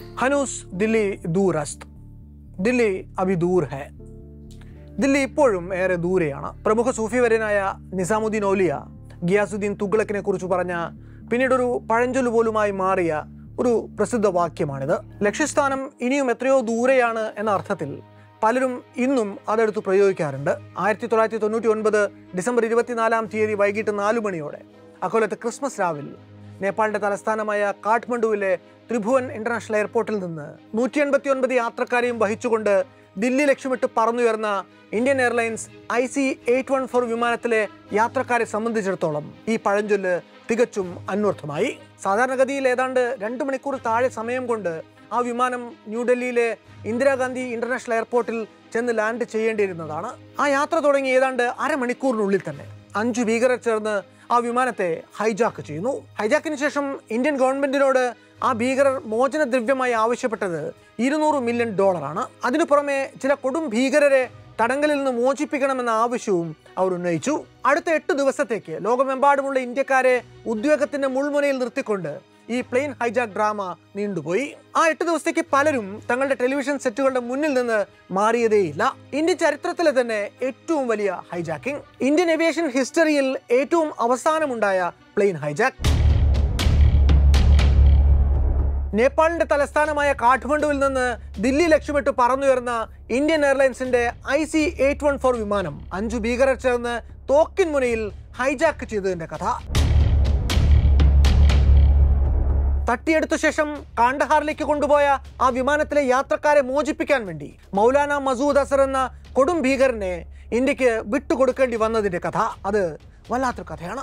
ഹനൂസ് ദില്ലി ദൂരസ്ത് ദില്ലി അഭി ദൂർ ഹെ ദില്ലി ഇപ്പോഴും ഏറെ ദൂരെയാണ് പ്രമുഖ സൂഫി വര്യനായ നിസാമുദ്ദീൻ ഔലിയ ഗിയാസുദ്ദീൻ തുഗ്ലക്കിനെ കുറിച്ച് പറഞ്ഞ പിന്നീടൊരു പഴഞ്ചൊല്ല് പോലുമായി മാറിയ ഒരു പ്രസിദ്ധ വാക്യമാണിത് ലക്ഷ്യസ്ഥാനം ഇനിയും എത്രയോ ദൂരെയാണ് എന്ന അർത്ഥത്തിൽ പലരും ഇന്നും അതെടുത്ത് പ്രയോഗിക്കാറുണ്ട് ആയിരത്തി തൊള്ളായിരത്തി തൊണ്ണൂറ്റി ഒൻപത് ഡിസംബർ ഇരുപത്തിനാലാം തീയതി വൈകിട്ട് നാലു മണിയോടെ അക്കൊല്ലത്തെ ക്രിസ്മസ് രാവിൽ നേപ്പാളിന്റെ തലസ്ഥാനമായ കാഠ്മണ്ഡുവിലെ ത്രിഭുവൻ ഇന്റർനാഷണൽ എയർപോർട്ടിൽ നിന്ന് നൂറ്റി എൺപത്തി ഒൻപത് യാത്രക്കാരെയും വഹിച്ചുകൊണ്ട് ദില്ലി ലക്ഷ്യമിട്ട് പറന്നുയർന്ന Indian Airlines I C eight one four വിമാനത്തിലെ യാത്രക്കാരെ സംബന്ധിച്ചിടത്തോളം ഈ പഴഞ്ചൊല്ല് തികച്ചും അന്വർത്ഥമായി സാധാരണഗതിയിൽ ഏതാണ്ട് രണ്ട് മണിക്കൂർ താഴെ സമയം കൊണ്ട് ആ വിമാനം ന്യൂഡൽഹിയിലെ ഇന്ദിരാഗാന്ധി ഇന്റർനാഷണൽ എയർപോർട്ടിൽ ചെന്ന് ലാൻഡ് ചെയ്യേണ്ടിയിരുന്നതാണ് ആ യാത്ര തുടങ്ങി ഏതാണ്ട് അരമണിക്കൂറിനുള്ളിൽ തന്നെ അഞ്ചു ഭീകരർ ചേർന്ന് ആ വിമാനത്തെ ഹൈജാക്ക് ചെയ്യുന്നു ഹൈജാക്കിന് ശേഷം ഇന്ത്യൻ ഗവൺമെന്റിനോട് ആ ഭീകരർ മോചനദ്രവ്യമായി ആവശ്യപ്പെട്ടത് ഇരുന്നൂറ് മില്യൺ ഡോളറാണ് അതിനു പുറമെ ചില കൊടും ഭീകരരെ തടങ്കലിൽ നിന്ന് മോചിപ്പിക്കണമെന്ന ആവശ്യവും അവർ ഉന്നയിച്ചു അടുത്ത എട്ട് ദിവസത്തേക്ക് ലോകമെമ്പാടുമുള്ള ഇന്ത്യക്കാരെ ഉദ്യോഗത്തിന്റെ മുൾമുനയിൽ നിർത്തിക്കൊണ്ട് ഈ പ്ലെയിൻ ഹൈജാക്ക് ഡ്രാമ നീണ്ടുപോയി ആ എട്ട് ദിവസത്തേക്ക് പലരും തങ്ങളുടെ ടെലിവിഷൻ സെറ്റുകളുടെ മുന്നിൽ നിന്ന് മാറിയതേയില്ല ഇന്ത്യൻ ചരിത്രത്തിലെ തന്നെ ഏറ്റവും വലിയ ഹൈജാക്കിംഗ് ഇന്ത്യൻ ഏവിയേഷൻ ഹിസ്റ്ററിയിൽ ഏറ്റവും അവസാനമുണ്ടായ പ്ലെയിൻ ഹൈജാക്ക് നേപ്പാളിന്റെ തലസ്ഥാനമായ കാഠ്മണ്ഡുവിൽ നിന്ന് ദില്ലി ലക്ഷ്യമിട്ട് പറന്നുയർന്ന ഇന്ത്യൻ എയർലൈൻസിന്റെ I C eight one four വിമാനം അഞ്ചു ഭീകരർ ചേർന്ന് തോക്കിൻ മുനയിൽ ഹൈജാക്ക് ചെയ്തതിന്റെ കഥ തട്ടിയെടുത്ത ശേഷം കാണ്ഡഹാറിലേക്ക് കൊണ്ടുപോയ ആ വിമാനത്തിലെ യാത്രക്കാരെ മോചിപ്പിക്കാൻ വേണ്ടി മൗലാന മസൂദ് അസർ എന്ന കൊടും ഭീകരനെ ഇന്ത്യക്ക് വിട്ടുകൊടുക്കേണ്ടി വന്നതിന്റെ കഥ അത് വല്ലാത്തൊരു കഥയാണ്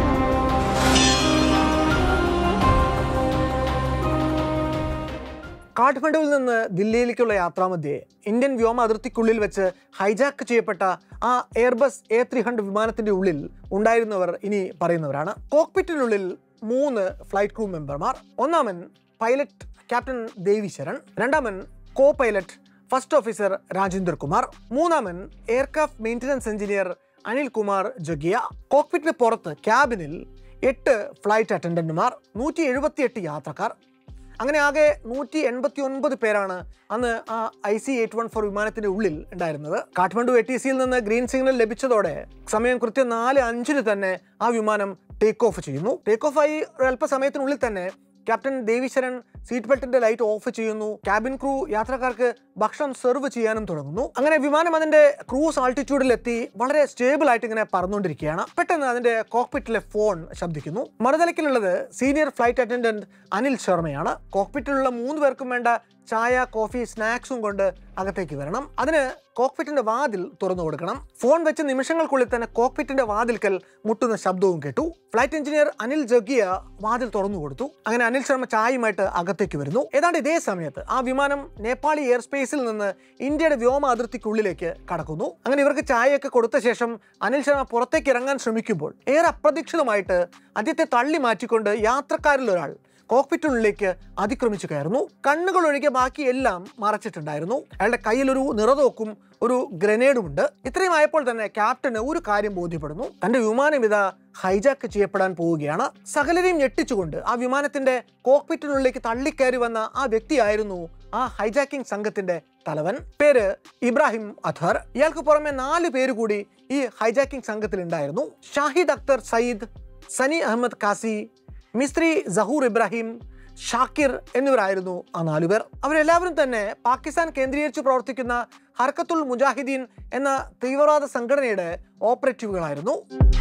കാഠ്മണ്ഡുവിൽ നിന്ന് ദില്ലിയിലേക്കുള്ള യാത്രാമധ്യേ ഇന്ത്യൻ വ്യോമ അതിർത്തിക്കുള്ളിൽ വെച്ച് ഹൈജാക്ക് ചെയ്യപ്പെട്ട ആ എയർബസ് എ ത്രീ ഹൺഡ്രഡ് വിമാനത്തിന്റെ ഉള്ളിൽ ഉണ്ടായിരുന്നവർ ഇനി പറയുന്നവരാണ് കോക്പിറ്റിനുള്ളിൽ മൂന്ന് ഫ്ലൈറ്റ് ക്രൂ മെമ്പർമാർ ഒന്നാമൻ പൈലറ്റ് ക്യാപ്റ്റൻ ദേവിശരൺ രണ്ടാമൻ co pilot first officer Rajendra Kumar മൂന്നാമൻ aircraft maintenance engineer Anil Kumar Jagia കോക്പിറ്റിന് പുറത്ത് ക്യാബിനിൽ എട്ട് ഫ്ലൈറ്റ് അറ്റൻഡന്റുമാർ നൂറ്റി എഴുപത്തിയെട്ട് യാത്രക്കാർ അങ്ങനെ ആകെ നൂറ്റി എൺപത്തി ഒൻപത് പേരാണ് അന്ന് ആ I C eight one four വിമാനത്തിന്റെ ഉള്ളിൽ ഉണ്ടായിരുന്നത് കാഠ്മണ്ഡു എ ടി സിയിൽ നിന്ന് ഗ്രീൻ സിഗ്നൽ ലഭിച്ചതോടെ സമയം കൃത്യം നാല് അഞ്ചിന് തന്നെ ആ വിമാനം ടേക്ക് ഓഫ് ചെയ്യുന്നു ടേക്ക് ഓഫ് ആയി ഒരു അല്പസമയത്തിനുള്ളിൽ തന്നെ ക്യാപ്റ്റൻ ദേവിശരൺ സീറ്റ് ബെൽറ്റിന്റെ ലൈറ്റ് ഓഫ് ചെയ്യുന്നു ക്യാബിൻ ക്രൂ യാത്രക്കാർക്ക് ഭക്ഷണം സെർവ് ചെയ്യാനും തുടങ്ങുന്നു അങ്ങനെ വിമാനം അതിന്റെ ക്രൂസ് ആൾട്ടിറ്റ്യൂഡിൽ എത്തി വളരെ സ്റ്റേബിൾ ആയിട്ട് ഇങ്ങനെ പറന്നുകൊണ്ടിരിക്കുകയാണ് പെട്ടെന്ന് അതിന്റെ കോക്പിറ്റിലെ ഫോൺ ശബ്ദിക്കുന്നു മറുതലക്കിലുള്ളത് സീനിയർ ഫ്ലൈറ്റ് അറ്റൻഡന്റ് അനിൽ ശർമ്മയാണ് കോക്പിറ്റിലുള്ള മൂന്ന് പേർക്കും വേണ്ട ചായ കോഫി സ്നാക്സും കൊണ്ട് അകത്തേക്ക് വരണം അതിന് കോക്പിറ്റിന്റെ വാതിൽ തുറന്നു കൊടുക്കണം ഫോൺ വെച്ച് നിമിഷങ്ങൾക്കുള്ളിൽ തന്നെ കോക്പിറ്റിന്റെ വാതിൽക്കൽ മുട്ടുന്ന ശബ്ദവും കേട്ടു ഫ്ലൈറ്റ് എഞ്ചിനീയർ അനിൽ ജഗിയ വാതിൽ തുറന്നു കൊടുത്തു അങ്ങനെ അനിൽ ശർമ്മ ചായയുമായിട്ട് അകത്തേക്ക് വരുന്നു ഏതാണ്ട് ഇതേ സമയത്ത് ആ വിമാനം നേപ്പാളി എയർ സ്പേസിൽ നിന്ന് ഇന്ത്യയുടെ വ്യോമ അതിർത്തിക്കുള്ളിലേക്ക് കടക്കുന്നു അങ്ങനെ ഇവർക്ക് ചായയൊക്കെ കൊടുത്ത ശേഷം അനിൽ ശർമ്മ പുറത്തേക്ക് ഇറങ്ങാൻ ശ്രമിക്കുമ്പോൾ ഏറെ അപ്രതീക്ഷിതമായിട്ട് അദ്ദേഹത്തെ തള്ളി മാറ്റിക്കൊണ്ട് യാത്രക്കാരിൽ ഒരാൾ കോക്പിറ്റിനുള്ളിലേക്ക് അതിക്രമിച്ചു കയറുന്നു കണ്ണുകൾ ഒഴികെ ബാക്കി എല്ലാം മറച്ചിട്ടുണ്ടായിരുന്നു അയാളുടെ കയ്യിൽ ഒരു നിറതോക്കും ഒരു ഗ്രനേഡും ഉണ്ട് ഇത്രയും ആയപ്പോൾ തന്നെ ക്യാപ്റ്റന് ഒരു കാര്യം ബോധ്യപ്പെടുന്നു തന്റെ വിമാനം ഇതാ ഹൈജാക്ക് ചെയ്യപ്പെടാൻ പോവുകയാണ് സകലരെയും ഞെട്ടിച്ചുകൊണ്ട് ആ വിമാനത്തിന്റെ കോക്പിറ്റിനുള്ളിലേക്ക് തള്ളിക്കയറി വന്ന ആ വ്യക്തിയായിരുന്നു ആ ഹൈജാക്കിംഗ് സംഘത്തിന്റെ തലവൻ പേര് ഇബ്രാഹിം അഥർ ഇയാൾക്ക് പുറമെ നാല് പേര് കൂടി ഈ ഹൈജാക്കിംഗ് സംഘത്തിൽ ഉണ്ടായിരുന്നു ഷാഹിദ് അക്തർ സയ്യിദ് സനി അഹമ്മദ് കാസി മിസ്ത്രി സഹൂർ ഇബ്രാഹിം ഷാക്കിർ എന്നിവരായിരുന്നു ആ നാലുപേർ അവരെല്ലാവരും തന്നെ പാകിസ്ഥാൻ കേന്ദ്രീകരിച്ച് പ്രവർത്തിക്കുന്ന ഹർക്കത്തുൽ മുജാഹിദീൻ എന്ന തീവ്രവാദ സംഘടനയുടെ ഓപ്പറേറ്റീവുകളായിരുന്നു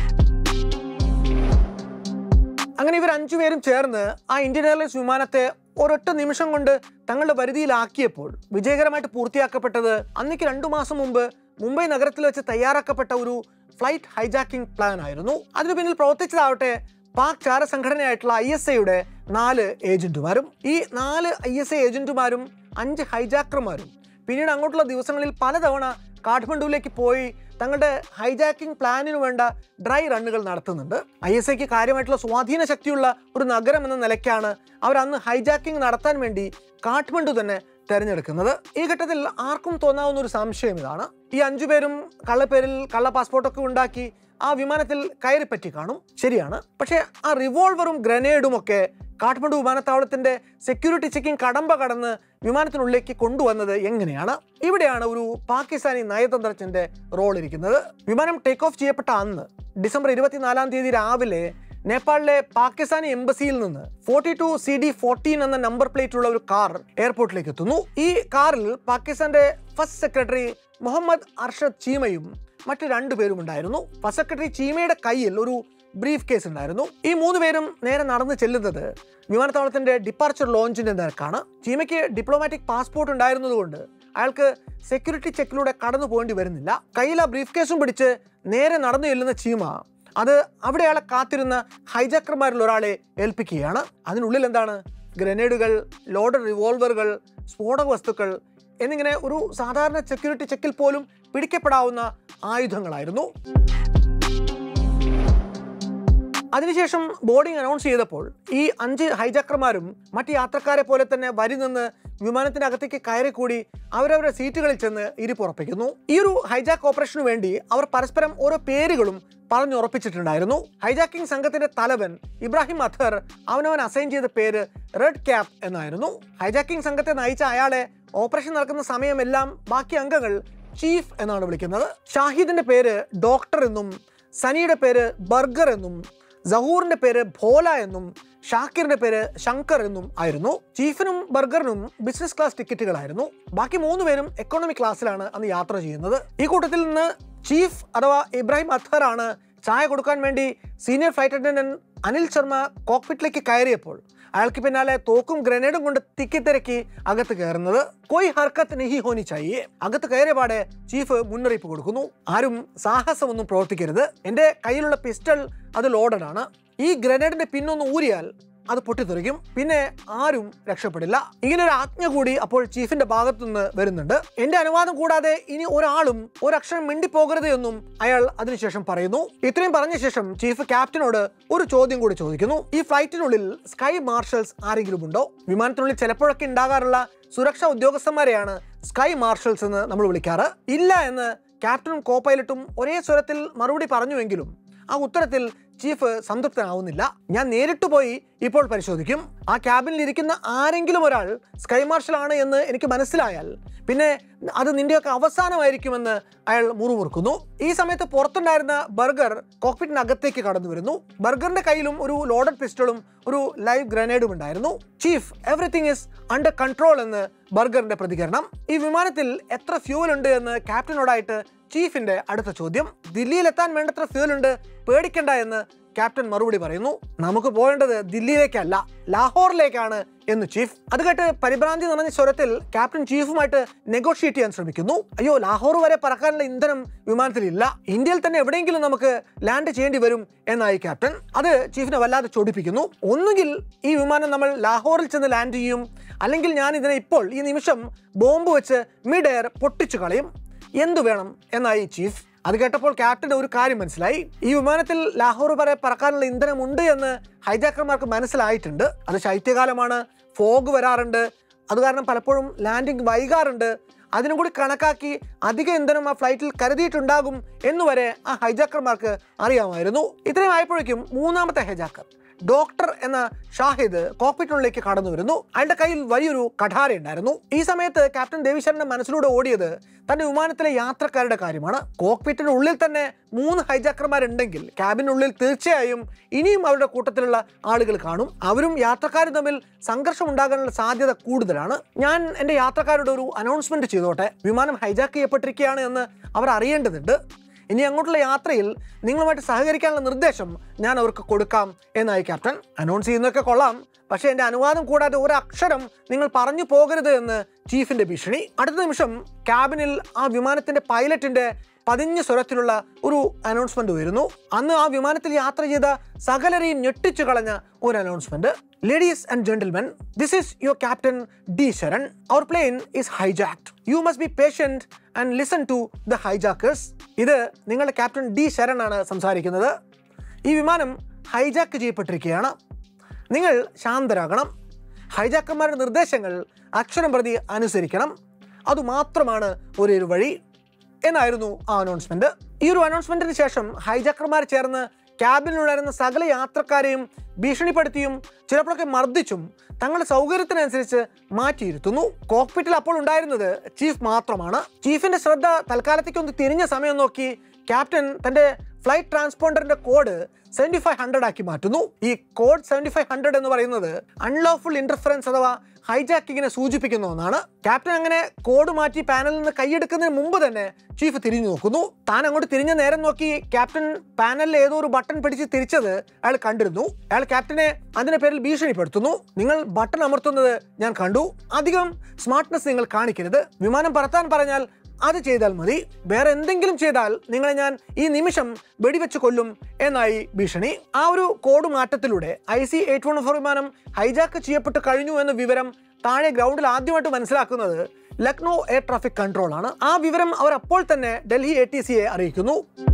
അങ്ങനെ ഇവർ അഞ്ചുപേരും ചേർന്ന് ആ ഇന്ത്യൻ എയർലൈൻസ് വിമാനത്തെ ഒരൊറ്റ നിമിഷം കൊണ്ട് തങ്ങളുടെ പരിധിയിലാക്കിയപ്പോൾ വിജയകരമായിട്ട് പൂർത്തിയാക്കപ്പെട്ടത് അന്നേക്ക് രണ്ടു മാസം മുമ്പ് മുംബൈ നഗരത്തിൽ വെച്ച് തയ്യാറാക്കപ്പെട്ട ഒരു ഫ്ലൈറ്റ് ഹൈജാക്കിംഗ് പ്ലാൻ ആയിരുന്നു അതിനു പിന്നിൽ പ്രവർത്തിച്ചതാവട്ടെ പാക് ചാര സംഘടനയായിട്ടുള്ള ഐ എസ് ഐയുടെ നാല് ഏജന്റുമാരും ഈ നാല് ഐ എസ് ഐ ഏജന്റുമാരും അഞ്ച് ഹൈജാക്കർമാരും പിന്നീട് അങ്ങോട്ടുള്ള ദിവസങ്ങളിൽ പലതവണ കാഠ്മണ്ഡുവിലേക്ക് പോയി തങ്ങളുടെ ഹൈജാക്കിംഗ് പ്ലാനിന് വേണ്ട ഡ്രൈ റണ്ണുകൾ നടത്തുന്നുണ്ട് ഐ എസ് ഐക്ക് കാര്യമായിട്ടുള്ള സ്വാധീന ശക്തിയുള്ള ഒരു നഗരം എന്ന നിലയ്ക്കാണ് അവർ അന്ന് ഹൈജാക്കിംഗ് നടത്താൻ വേണ്ടി കാഠ്മണ്ഡു തന്നെ തെരഞ്ഞെടുക്കുന്നത് ഈ ഘട്ടത്തിൽ ആർക്കും തോന്നാവുന്ന ഒരു സംശയം ഇതാണ് ഈ അഞ്ചു പേരും കള്ളപ്പേരിൽ കള്ള പാസ്പോർട്ടൊക്കെ ഉണ്ടാക്കി ആ വിമാനത്തിൽ കയറിപ്പറ്റി കാണും ശരിയാണ് പക്ഷേ ആ റിവോൾവറും ഗ്രനേഡും ഒക്കെ കാഠ്മണ്ഡു വിമാനത്താവളത്തിന്റെ സെക്യൂരിറ്റി ചെക്കിംഗ് കടമ്പ കടന്ന് വിമാനത്തിനുള്ളിലേക്ക് കൊണ്ടുവന്നത് എങ്ങനെയാണ് ഇവിടെയാണ് ഒരു പാകിസ്ഥാനി നയതന്ത്രജ്ഞന്റെ റോൾ ഇരിക്കുന്നത് വിമാനം ടേക്ക് ഓഫ് ചെയ്യപ്പെട്ട അന്ന് ഡിസംബർ ഇരുപത്തിനാലാം തീയതി രാവിലെ നേപ്പാളിലെ പാകിസ്ഥാനി എംബസിയിൽ നിന്ന് forty two C D fourteen എന്ന നമ്പർ പ്ലേറ്റ് ഉള്ള ഒരു കാർ എയർപോർട്ടിലേക്ക് എത്തുന്നു ഈ കാറിൽ പാകിസ്ഥാന്റെ ഫസ്റ്റ് സെക്രട്ടറി മുഹമ്മദ് അർഷദ് ചീമയും മറ്റു രണ്ടു പേരും ഉണ്ടായിരുന്നു ഫസ്റ്റ് സെക്രട്ടറി ചീമയുടെ കയ്യിൽ ഒരു ബ്രീഫ് കേസ് ഉണ്ടായിരുന്നു ഈ മൂന്ന് പേരും നേരെ നടന്ന് ചെല്ലുന്നത് വിമാനത്താവളത്തിന്റെ ഡിപ്പാർച്ചർ ലോഞ്ചിന്റെ നിരക്കാണ് ചീമയ്ക്ക് ഡിപ്ലോമാറ്റിക് പാസ്പോർട്ട് ഉണ്ടായിരുന്നതുകൊണ്ട് അയാൾക്ക് സെക്യൂരിറ്റി ചെക്കിലൂടെ കടന്നു പോകേണ്ടി വരുന്നില്ല കയ്യിൽ ആ ബ്രീഫ് കേസും പിടിച്ച് നേരെ നടന്നു ചെല്ലുന്ന ചീമ അത് അവിടെ അയാളെ കാത്തിരുന്ന ഹൈജാക്കർമാരിൽ ഒരാളെ ഏൽപ്പിക്കുകയാണ് അതിനുള്ളിൽ എന്താണ് ഗ്രനേഡുകൾ ലോഡഡ് റിവോൾവറുകൾ സ്ഫോടക വസ്തുക്കൾ എന്നിങ്ങനെ ഒരു സാധാരണ സെക്യൂരിറ്റി ചെക്കിൽ പോലും പിടിക്കപ്പെടാവുന്ന ആയുധങ്ങളായിരുന്നു അതിനുശേഷം ബോർഡിംഗ് അനൗൺസ് ചെയ്തപ്പോൾ ഈ അഞ്ച് ഹൈജാക്കർമാരും മറ്റ് യാത്രക്കാരെ പോലെ തന്നെ വരി നിന്ന് വിമാനത്തിനകത്തേക്ക് കയറിക്കൂടി അവരവരുടെ സീറ്റുകളിൽ ചെന്ന് ഇരിപ്പുറപ്പിക്കുന്നു ഈ ഒരു ഹൈജാക്ക് ഓപ്പറേഷനു വേണ്ടി അവർ പരസ്പരം ഓരോ പേരുകളും പറഞ്ഞുറപ്പിച്ചിട്ടുണ്ടായിരുന്നു ഹൈജാക്കിംഗ് സംഘത്തിന്റെ തലവൻ ഇബ്രാഹിം അഥർ അവനവൻ അസൈൻ ചെയ്ത പേര് റെഡ് ക്യാപ് എന്നായിരുന്നു ഹൈജാക്കിംഗ് സംഘത്തെ നയിച്ച അയാളെ ഓപ്പറേഷൻ നടക്കുന്ന സമയമെല്ലാം ബാക്കി അംഗങ്ങൾ ചീഫ് എന്നാണ് വിളിക്കുന്നത് ഷാഹിദിന്റെ പേര് ഡോക്ടർ എന്നും സനിയുടെ പേര് ബർഗർ എന്നും സഹൂറിന്റെ പേര് ഭോല എന്നും ഷാക്കിറിന്റെ പേര് ശങ്കർ എന്നും ആയിരുന്നു ചീഫിനും ബർഗറിനും ബിസിനസ് ക്ലാസ് ടിക്കറ്റുകളായിരുന്നു ബാക്കി മൂന്ന് പേരും എക്കോണമി ക്ലാസ്സിലാണ് അന്ന് യാത്ര ചെയ്യുന്നത് ഈ കൂട്ടത്തിൽ നിന്ന് ചീഫ് അഥവാ ഇബ്രാഹിം അത്ഹർ ആണ് ചായ കൊടുക്കാൻ വേണ്ടി senior flight attendant Anil Sharma കോക്പിറ്റിലേക്ക് കയറിയപ്പോൾ അയാൾക്ക് പിന്നാലെ തോക്കും ഗ്രനേഡും കൊണ്ട് തിക്കിത്തിരക്കി അകത്ത് കയറുന്നത് കോയി ഹർക്കത്ത് നെഹി ഹോനി ചായേ അകത്ത് കയറിയ പാടെ ചീഫ് മുന്നറിയിപ്പ് കൊടുക്കുന്നു ആരും സാഹസമൊന്നും പ്രവർത്തിക്കരുത് എൻ്റെ കയ്യിലുള്ള പിസ്റ്റൾ അത് ലോഡഡ് ആണ് ഈ ഗ്രനേഡിന്റെ പിന്നൊന്ന് ഊരിയാൽ അത് പൊട്ടിത്തെറിക്കും പിന്നെ ആരും രക്ഷപ്പെടില്ല ഇങ്ങനെ ഒരു ആജ്ഞ കൂടി അപ്പോൾ ചീഫിന്റെ ഭാഗത്തു നിന്ന് വരുന്നുണ്ട് എന്റെ അനുവാദം കൂടാതെ ഇനി ഒരാളും ഒരക്ഷരം മിണ്ടിപ്പോകരുത് എന്നും അയാൾ അതിനുശേഷം പറയുന്നു ഇത്രയും പറഞ്ഞ ശേഷം ചീഫ് ക്യാപ്റ്റനോട് ഒരു ചോദ്യം കൂടി ചോദിക്കുന്നു ഈ ഫ്ലൈറ്റിനുള്ളിൽ സ്കൈ മാർഷൽസ് ആരെങ്കിലും ഉണ്ടോ വിമാനത്തിനുള്ളിൽ ചിലപ്പോഴൊക്കെ ഉണ്ടാകാറുള്ള സുരക്ഷാ ഉദ്യോഗസ്ഥന്മാരെയാണ് സ്കൈ മാർഷൽസ് എന്ന് നമ്മൾ വിളിക്കാറ് ഇല്ല എന്ന് ക്യാപ്റ്റനും കോ പൈലറ്റും ഒരേ സ്വരത്തിൽ മറുപടി പറഞ്ഞുവെങ്കിലും ആ ഉത്തരത്തിൽ ചീഫ് സംതൃപ്തനാവുന്നില്ല ഞാൻ നേരിട്ട് പോയി ഇപ്പോൾ പരിശോധിക്കും ആ ക്യാബിനിൽ ഇരിക്കുന്ന ആരെങ്കിലും ഒരാൾ സ്കൈ മാർഷൽ ആണ് എന്ന് എനിക്ക് മനസ്സിലായാൽ പിന്നെ അത് നിന്റെയൊക്കെ അവസാനമായിരിക്കുമെന്ന് അയാൾ മുറുമുറുക്കുന്നു ഈ സമയത്ത് പുറത്തുണ്ടായിരുന്ന ബർഗർ കോക്പിറ്റിനകത്തേക്ക് കടന്നു വരുന്നു ബർഗറിന്റെ കയ്യിലും ഒരു ലോഡഡ് പിസ്റ്റളും ഒരു ലൈവ് ഗ്രനേഡും ഉണ്ടായിരുന്നു chief everything is under control എന്ന് ബർഗറിന്റെ പ്രതികരണം ഈ വിമാനത്തിൽ എത്ര ഫ്യൂവൽ ഉണ്ട് എന്ന് ക്യാപ്റ്റനോടായിട്ട് ചീഫിന്റെ അടുത്ത ചോദ്യം ദില്ലിയിൽ എത്താൻ വേണ്ടത്ര ഫ്യൂൽ ഉണ്ട് പേടിക്കണ്ട എന്ന് ക്യാപ്റ്റൻ മറുപടി പറയുന്നു നമുക്ക് പോകേണ്ടത് ദില്ലിയിലേക്കല്ല ലാഹോറിലേക്കാണ് എന്ന് ചീഫ് അത് കേട്ട് പരിഭ്രാന്തി നിറഞ്ഞ സ്വരത്തിൽ ക്യാപ്റ്റൻ ചീഫുമായിട്ട് നെഗോഷിയേറ്റ് ചെയ്യാൻ ശ്രമിക്കുന്നു അയ്യോ ലാഹോർ വരെ പറക്കാനുള്ള ഇന്ധനം വിമാനത്തിലില്ല ഇന്ത്യയിൽ തന്നെ എവിടെയെങ്കിലും നമുക്ക് ലാൻഡ് ചെയ്യേണ്ടി വരും എന്നായി ക്യാപ്റ്റൻ അത് ചീഫിനെ വല്ലാതെ ചൊടിപ്പിക്കുന്നു ഒന്നുകിൽ ഈ വിമാനം നമ്മൾ ലാഹോറിൽ ചെന്ന് ലാൻഡ് ചെയ്യും അല്ലെങ്കിൽ ഞാൻ ഇതിനെ ഇപ്പോൾ ഈ നിമിഷം ബോംബ് വെച്ച് മിഡ് എയർ പൊട്ടിച്ചു കളയും എന്തു വേണം എന്നായി ചീഫ് അത് കേട്ടപ്പോൾ ക്യാപ്റ്റന് ഒരു കാര്യം മനസ്സിലായി ഈ വിമാനത്തിൽ ലാഹോർ വരെ പറക്കാനുള്ള ഇന്ധനമുണ്ട് എന്ന് ഹൈജാക്കർമാർക്ക് മനസ്സിലായിട്ടുണ്ട് അത് ശൈത്യകാലമാണ് ഫോഗ് വരാറുണ്ട് അത് കാരണം പലപ്പോഴും ലാൻഡിംഗ് വൈകാറുണ്ട് അതിനും കൂടി കണക്കാക്കി അധിക ഇന്ധനം ആ ഫ്ലൈറ്റിൽ കരുതിയിട്ടുണ്ടാകും എന്നുവരെ ആ ഹൈജാക്കർമാർക്ക് അറിയാമായിരുന്നു ഇത്രയും ആയപ്പോഴേക്കും മൂന്നാമത്തെ ഹൈജാക്കർ ഡോക്ടർ എന്ന ഷാഹിദ് കോക്പിറ്റിനുള്ളിലേക്ക് കടന്നു വരുന്നു അയാളുടെ കയ്യിൽ വലിയൊരു കഠാര ഉണ്ടായിരുന്നു ഈ സമയത്ത് ക്യാപ്റ്റൻ ദേവിശരന്റെ മനസ്സിലൂടെ ഓടിയത് തന്റെ വിമാനത്തിലെ യാത്രക്കാരുടെ കാര്യമാണ് കോക്പിറ്റിന് ഉള്ളിൽ തന്നെ മൂന്ന് ഹൈജാക്കർമാരുണ്ടെങ്കിൽ ക്യാബിനുള്ളിൽ തീർച്ചയായും ഇനിയും അവരുടെ കൂട്ടത്തിലുള്ള ആളുകൾ കാണും അവരും യാത്രക്കാരും തമ്മിൽ സംഘർഷം ഉണ്ടാകാനുള്ള സാധ്യത കൂടുതലാണ് ഞാൻ എൻ്റെ യാത്രക്കാരുടെ ഒരു അനൗൺസ്മെന്റ് ചെയ്തോട്ടെ വിമാനം ഹൈജാക്ക് ചെയ്യപ്പെട്ടിരിക്കുകയാണ് എന്ന് അവർ അറിയേണ്ടതുണ്ട് ഇനി അങ്ങോട്ടുള്ള യാത്രയിൽ നിങ്ങളുമായിട്ട് സഹകരിക്കാനുള്ള നിർദ്ദേശം ഞാൻ അവർക്ക് കൊടുക്കാം എന്നായി ക്യാപ്റ്റൻ അനൗൺസ് ചെയ്യുന്നതൊക്കെ കൊള്ളാം പക്ഷേ എൻ്റെ അനുവാദം കൂടാതെ ഒരു അക്ഷരം നിങ്ങൾ പറഞ്ഞു പോകരുത് എന്ന് ചീഫിന്റെ ഭീഷണി അടുത്ത നിമിഷം ക്യാബിനിൽ ആ വിമാനത്തിന്റെ പൈലറ്റിന്റെ പതിഞ്ഞ സ്വരത്തിലുള്ള ഒരു അനൗൺസ്മെന്റ് വരുന്നു അന്ന് ആ വിമാനത്തിൽ യാത്ര ചെയ്ത സകലരെയും ഞെട്ടിച്ചു കളഞ്ഞ ഒരു announcement ladies and gentlemen this is your captain D Sharan our plane is hijacked you must be patient and listen to the hijackers ഇത് നിങ്ങളുടെ ക്യാപ്റ്റൻ ഡി ശരൺ ആണ് സംസാരിക്കുന്നത് ഈ വിമാനം ഹൈജാക്ക് ചെയ്യപ്പെട്ടിരിക്കുകയാണ് നിങ്ങൾ ശാന്തരാകണം ഹൈജാക്കന്മാരുടെ നിർദ്ദേശങ്ങൾ അക്ഷരം പ്രതി അനുസരിക്കണം അതുമാത്രമാണ് ഒരേ ഒരു വഴി എന്നായിരുന്നു ആ അനൗൺസ്മെന്റ് ഈ ഒരു അനൗൺസ്മെന്റിന് ശേഷം ഹൈജാക്കർമാർ ചേർന്ന് ക്യാബിനുണ്ടായിരുന്ന സകല യാത്രക്കാരെയും ഭീഷണിപ്പെടുത്തിയും ചിലപ്പോഴൊക്കെ മർദ്ദിച്ചും തങ്ങളുടെ സൗകര്യത്തിനനുസരിച്ച് മാറ്റിയിരുത്തുന്നു കോക്പിറ്റിൽ അപ്പോൾ ഉണ്ടായിരുന്നത് ചീഫ് മാത്രമാണ് ചീഫിന്റെ ശ്രദ്ധ തൽക്കാലത്തേക്ക് ഒന്ന് തിരിഞ്ഞ സമയം നോക്കി ക്യാപ്റ്റൻ തന്റെ ഫ്ലൈറ്റ് ട്രാൻസ്പോണ്ടറിന്റെ കോഡ് സെവൻറ്റി ഫൈവ് ഹൺഡ്രഡ് ആക്കി മാറ്റുന്നു ഈ കോഡ് സെവൻറ്റി ഫൈവ് ഹൺഡ്രഡ് എന്ന് പറയുന്നത് അൺലോഫുൾ ഇന്റർഫറൻസ് അഥവാ ഹൈജാക്കിങ്ങിനെ സൂചിപ്പിക്കുന്ന ഒന്നാണ് ക്യാപ്റ്റൻ അങ്ങനെ കോഡ് മാറ്റി പാനലിൽ നിന്ന് കൈയെടുക്കുന്നതിന് മുമ്പ് തന്നെ ചീഫ് തിരിഞ്ഞു നോക്കുന്നു താൻ അങ്ങോട്ട് തിരിഞ്ഞ നേരം നോക്കി ക്യാപ്റ്റൻ പാനലിൽ ഏതോ ഒരു ബട്ടൺ പിടിച്ച് തിരിച്ചത് അയാൾ കണ്ടിരുന്നു അയാൾ ക്യാപ്റ്റനെ അതിന്റെ പേരിൽ ഭീഷണിപ്പെടുത്തുന്നു നിങ്ങൾ ബട്ടൺ അമർത്തുന്നത് ഞാൻ കണ്ടു അധികം സ്മാർട്ട്നെസ് നിങ്ങൾ കാണിക്കരുത് വിമാനം പറത്താൻ പറഞ്ഞാൽ അത് ചെയ്താൽ മതി വേറെ എന്തെങ്കിലും ചെയ്താൽ നിങ്ങളെ ഞാൻ ഈ നിമിഷം വെടിവെച്ച് കൊല്ലും എന്നായി ഭീഷണി ആ ഒരു കോഡ് മാറ്റത്തിലൂടെ I C eight one four വിമാനം ഹൈജാക്ക് ചെയ്യപ്പെട്ട് കഴിഞ്ഞു എന്ന വിവരം താഴെ ഗ്രൗണ്ടിൽ ആദ്യമായിട്ട് മനസ്സിലാക്കുന്നത് ലക്നൗ എയർ ട്രാഫിക് കൺട്രോൾ ആണ് ആ വിവരം അവർ അപ്പോൾ തന്നെ ഡൽഹി എ ടി സിയെ അറിയിക്കുന്നു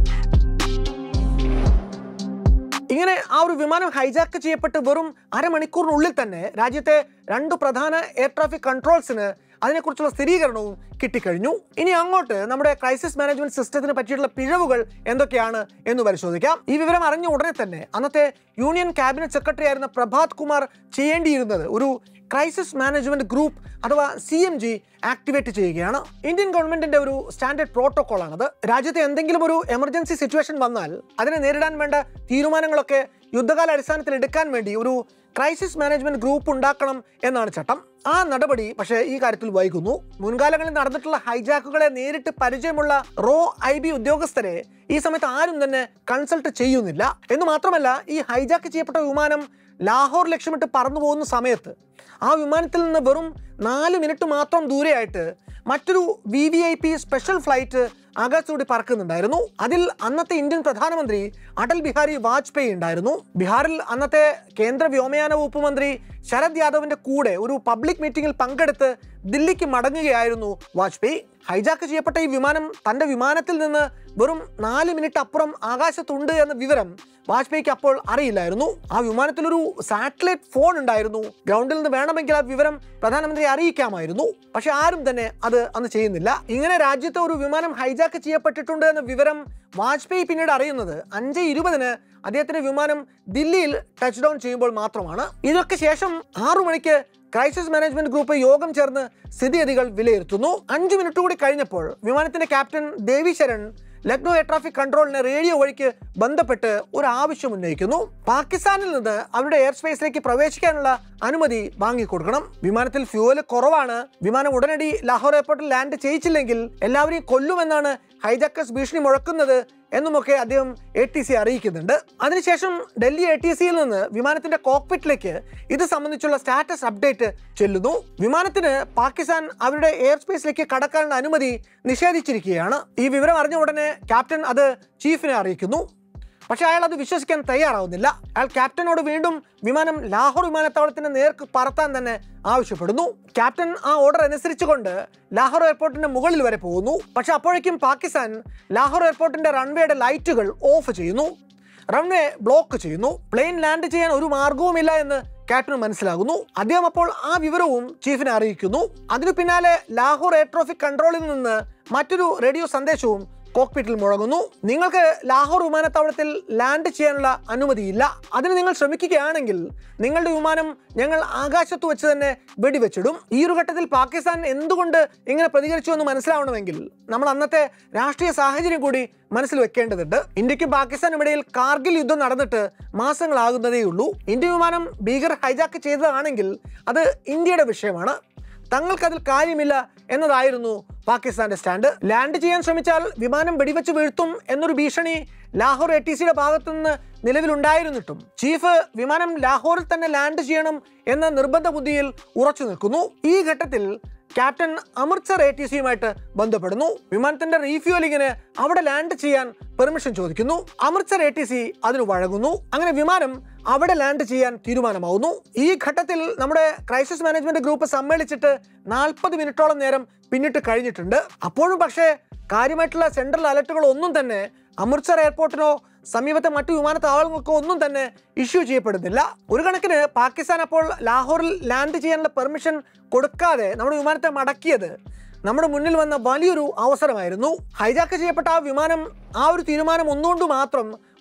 ഇങ്ങനെ ആ ഒരു വിമാനം ഹൈജാക്ക് ചെയ്യപ്പെട്ട് വെറും അരമണിക്കൂറിനുള്ളിൽ തന്നെ രാജ്യത്തെ രണ്ട് പ്രധാന എയർ ട്രാഫിക് കൺട്രോൾസിന് അതിനെക്കുറിച്ചുള്ള സ്ഥിരീകരണവും കിട്ടിക്കഴിഞ്ഞു ഇനി അങ്ങോട്ട് നമ്മുടെ ക്രൈസിസ് മാനേജ്മെന്റ് സിസ്റ്റത്തിനെ പറ്റിയിട്ടുള്ള പിഴവുകൾ എന്തൊക്കെയാണ് എന്ന് പരിശോധിക്കാം ഈ വിവരം അറിഞ്ഞ ഉടനെ തന്നെ അന്നത്തെ യൂണിയൻ ക്യാബിനറ്റ് സെക്രട്ടറി ആയിരുന്ന പ്രഭാത് കുമാർ ചെയ്യേണ്ടിയിരുന്നത് ഒരു ക്രൈസിസ് മാനേജ്മെന്റ് ഗ്രൂപ്പ് അഥവാ സി എം ജി ആക്ടിവേറ്റ് ചെയ്യുകയാണ് ഇന്ത്യൻ ഗവൺമെന്റിന്റെ ഒരു സ്റ്റാൻഡേർഡ് പ്രോട്ടോകോൾ ആണത് രാജ്യത്ത് എന്തെങ്കിലും ഒരു എമർജൻസി സിറ്റുവേഷൻ വന്നാൽ അതിനെ നേരിടാൻ വേണ്ട തീരുമാനങ്ങളൊക്കെ യുദ്ധകാല അടിസ്ഥാനത്തിൽ എടുക്കാൻ വേണ്ടി ഒരു ക്രൈസിസ് മാനേജ്മെന്റ് ഗ്രൂപ്പ് ഉണ്ടാക്കണം എന്നാണ് ചട്ടം ആ നടപടി പക്ഷേ ഈ കാര്യത്തിൽ വൈകുന്നു മുൻകാലങ്ങളിൽ നടന്നിട്ടുള്ള ഹൈജാക്കുകളെ നേരിട്ട് പരിചയമുള്ള റോ ഐ ബി ഉദ്യോഗസ്ഥരെ ഈ സമയത്ത് ആരും തന്നെ കൺസൾട്ട് ചെയ്യുന്നില്ല എന്ന് മാത്രമല്ല ഈ ഹൈജാക്ക് ചെയ്യപ്പെട്ട വിമാനം ലാഹോർ ലക്ഷ്യമിട്ട് പറന്നു പോകുന്ന സമയത്ത് ആ വിമാനത്തിൽ നിന്ന് വെറും നാല് മിനിറ്റ് മാത്രം ദൂരെയായിട്ട് മറ്റൊരു V V I P special flight ആകാശത്തൂടി പറക്കുന്നുണ്ടായിരുന്നു അതിൽ അന്നത്തെ ഇന്ത്യൻ പ്രധാനമന്ത്രി അടൽ ബിഹാരി വാജ്പേയി ഉണ്ടായിരുന്നു ബീഹാറിൽ അന്നത്തെ കേന്ദ്ര വ്യോമയാന വകുപ്പ് മന്ത്രി ശരദ് യാദവിന്റെ കൂടെ ഒരു പബ്ലിക് മീറ്റിംഗിൽ പങ്കെടുത്ത് ദില്ലിക്ക് മടങ്ങുകയായിരുന്നു വാജ്പേയി ഹൈജാക്ക് ചെയ്യപ്പെട്ട ഈ വിമാനം തന്റെ വിമാനത്തിൽ നിന്ന് വെറും നാല് മിനിറ്റ് അപ്പുറം ആകാശത്തുണ്ട് എന്ന വിവരം വാജ്പേയിക്ക് അപ്പോൾ അറിയില്ലായിരുന്നു ആ വിമാനത്തിലൊരു സാറ്റലൈറ്റ് ഫോൺ ഉണ്ടായിരുന്നു ഗ്രൗണ്ടിൽ നിന്ന് വേണമെങ്കിൽ ആ വിവരം പ്രധാനമന്ത്രി അറിയിക്കാമായിരുന്നു പക്ഷെ ആരും തന്നെ അത് അന്ന് ചെയ്യുന്നില്ല ഇങ്ങനെ രാജ്യത്തെ ഒരു വിമാനം ഹൈജാക്ക് ചെയ്യപ്പെട്ടിട്ടുണ്ട് എന്ന വിവരം വാജ്പേയി പിന്നീട് അറിയുന്നത് അഞ്ച് ഇരുപതിന് അദ്ദേഹത്തിന്റെ വിമാനം ദില്ലിയിൽ ടച്ച് ഡൗൺ ചെയ്യുമ്പോൾ മാത്രമാണ് ഇതൊക്കെ ശേഷം ആറു മണിക്ക് ക്രൈസിസ് മാനേജ്മെന്റ് ഗ്രൂപ്പ് യോഗം ചേർന്ന് സ്ഥിതിഗതികൾ വിലയിരുത്തുന്നു അഞ്ചു മിനിറ്റ് കൂടി കഴിഞ്ഞപ്പോൾ വിമാനത്തിന്റെ captain Devi Sharan Lucknow air traffic കൺട്രോളിന് റേഡിയോ വഴിക്ക് ബന്ധപ്പെട്ട് ഒരു ആവശ്യം ഉന്നയിക്കുന്നു പാകിസ്ഥാനിൽ നിന്ന് അവരുടെ എയർ സ്പേസിലേക്ക് പ്രവേശിക്കാനുള്ള അനുമതി വാങ്ങിക്കൊടുക്കണം വിമാനത്തിൽ ഫ്യൂവൽ കുറവാണ് വിമാനം ഉടനടി ലാഹോർ എയർപോർട്ടിൽ ലാൻഡ് ചെയ്യിച്ചില്ലെങ്കിൽ എല്ലാവരെയും കൊല്ലുമെന്നാണ് ഹൈജാക്കേഴ്സ് ഭീഷണി മുഴക്കുന്നത് എന്നുമൊക്കെ അദ്ദേഹം എ ടി സി അറിയിക്കുന്നുണ്ട് അതിനുശേഷം ഡൽഹി എ ടി സിയിൽ നിന്ന് വിമാനത്തിന്റെ കോക്പിറ്റിലേക്ക് ഇത് സംബന്ധിച്ചുള്ള സ്റ്റാറ്റസ് അപ്ഡേറ്റ് ചെല്ലുന്നു വിമാനത്തിന് പാകിസ്ഥാൻ അവരുടെ എയർ സ്പേസിലേക്ക് കടക്കാനുള്ള അനുമതി നിഷേധിച്ചിരിക്കുകയാണ് ഈ വിവരം അറിഞ്ഞ ഉടനെ ക്യാപ്റ്റൻ അത് ചീഫിനെ അറിയിക്കുന്നു പക്ഷേ അയാൾ അത് വിശ്വസിക്കാൻ തയ്യാറാവുന്നില്ല അയാൾ ക്യാപ്റ്റനോട് വീണ്ടും വിമാനം ലാഹോർ വിമാനത്താവളത്തിന് നേർക്ക് പറത്താൻ തന്നെ ആവശ്യപ്പെടുന്നു ക്യാപ്റ്റൻ ആ ഓർഡർ അനുസരിച്ചുകൊണ്ട് ലാഹോർ എയർപോർട്ടിന്റെ മുകളിൽ വരെ പോകുന്നു പക്ഷെ അപ്പോഴേക്കും പാകിസ്ഥാൻ ലാഹോർ എയർപോർട്ടിന്റെ റൺവേയുടെ ലൈറ്റുകൾ ഓഫ് ചെയ്യുന്നു റൺവേ ബ്ലോക്ക് ചെയ്യുന്നു പ്ലെയിൻ ലാൻഡ് ചെയ്യാൻ ഒരു മാർഗവുമില്ല എന്ന് ക്യാപ്റ്റന് മനസ്സിലാകുന്നു അദ്ദേഹം അപ്പോൾ ആ വിവരവും ചീഫിനെ അറിയിക്കുന്നു അതിനു പിന്നാലെ ലാഹോർ എയർ ട്രാഫിക് കൺട്രോളിൽ നിന്ന് മറ്റൊരു റേഡിയോ സന്ദേശവും കോക്പിറ്റിൽ മുഴങ്ങുന്നു നിങ്ങൾക്ക് ലാഹോർ വിമാനത്താവളത്തിൽ ലാൻഡ് ചെയ്യാനുള്ള അനുമതിയില്ല അതിന് നിങ്ങൾ ശ്രമിക്കുകയാണെങ്കിൽ നിങ്ങളുടെ വിമാനം ഞങ്ങൾ ആകാശത്ത് വെച്ച് തന്നെ വെടിവെച്ചിടും ഈ ഒരു ഘട്ടത്തിൽ പാകിസ്ഥാൻ എന്തുകൊണ്ട് ഇങ്ങനെ പ്രതികരിച്ചു എന്ന് മനസ്സിലാവണമെങ്കിൽ നമ്മൾ അന്നത്തെ രാഷ്ട്രീയ സാഹചര്യം കൂടി മനസ്സിൽ വെക്കേണ്ടതുണ്ട് ഇന്ത്യക്കും പാകിസ്ഥാനും ഇടയിൽ കാർഗിൽ യുദ്ധം നടന്നിട്ട് മാസങ്ങളാകുന്നതേ ഉള്ളൂ ഇന്ത്യ വിമാനം ഭീകർ ഹൈജാക്ക് ചെയ്തതാണെങ്കിൽ അത് ഇന്ത്യയുടെ വിഷയമാണ് തങ്ങൾക്കതിൽ കാര്യമില്ല എന്നതായിരുന്നു പാകിസ്ഥാന്റെ സ്റ്റാൻഡ് ലാൻഡ് ചെയ്യാൻ ശ്രമിച്ചാൽ വിമാനം വെടിവെച്ച് വീഴ്ത്തും എന്നൊരു ഭീഷണി ലാഹോർ എ ടി സിയുടെ ഭാഗത്തു നിന്ന് നിലവിലുണ്ടായിരുന്നിട്ടും ചീഫ് വിമാനം ലാഹോറിൽ തന്നെ ലാൻഡ് ചെയ്യണം എന്ന നിർബന്ധ ബുദ്ധിയിൽ ഉറച്ചു നിൽക്കുന്നു ഈ ഘട്ടത്തിൽ ക്യാപ്റ്റൻ അമൃത്സർ എ ടി സിയുമായിട്ട് ബന്ധപ്പെടുന്നു വിമാനത്തിന്റെ റീഫ്യൂലിങ്ങിന് അവിടെ ലാൻഡ് ചെയ്യാൻ പെർമിഷൻ ചോദിക്കുന്നു അമൃത്സർ എ ടി സി അതിന് വഴങ്ങുന്നു അങ്ങനെ വിമാനം അവിടെ ലാൻഡ് ചെയ്യാൻ തീരുമാനമാവുന്നു ഈ ഘട്ടത്തിൽ നമ്മുടെ ക്രൈസിസ് മാനേജ്മെന്റ് ഗ്രൂപ്പ് സമ്മേളിച്ചിട്ട് നാൽപ്പത് മിനിറ്റോളം നേരം പിന്നിട്ട് കഴിഞ്ഞിട്ടുണ്ട് അപ്പോഴും പക്ഷേ കാര്യമായിട്ടുള്ള സെൻട്രൽ അലർട്ടുകൾ ഒന്നും തന്നെ അമൃത്സർ എയർപോർട്ടിനോ സമീപത്തെ മറ്റു വിമാനത്താവളങ്ങൾക്കോ ഒന്നും തന്നെ ഇഷ്യൂ ചെയ്യപ്പെടുന്നില്ല ഒരു കണക്കിന് പാകിസ്ഥാൻ അപ്പോൾ ലാഹോറിൽ ലാൻഡ് ചെയ്യാനുള്ള പെർമിഷൻ കൊടുക്കാതെ നമ്മുടെ വിമാനത്തെ മടക്കിയത് നമ്മുടെ മുന്നിൽ വന്ന വലിയൊരു അവസരമായിരുന്നു ഹൈജാക്ക് ചെയ്യപ്പെട്ട ആ വിമാനം ആ ഒരു തീരുമാനം ഒന്നുകൊണ്ട് മാത്രം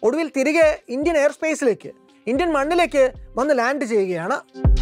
ഒടുവിൽ തിരികെ ഇന്ത്യൻ എയർ സ്പേസിലേക്ക് ഇന്ത്യൻ മണ്ണിലേക്ക് വന്ന് ലാൻഡ് ചെയ്യുകയാണ്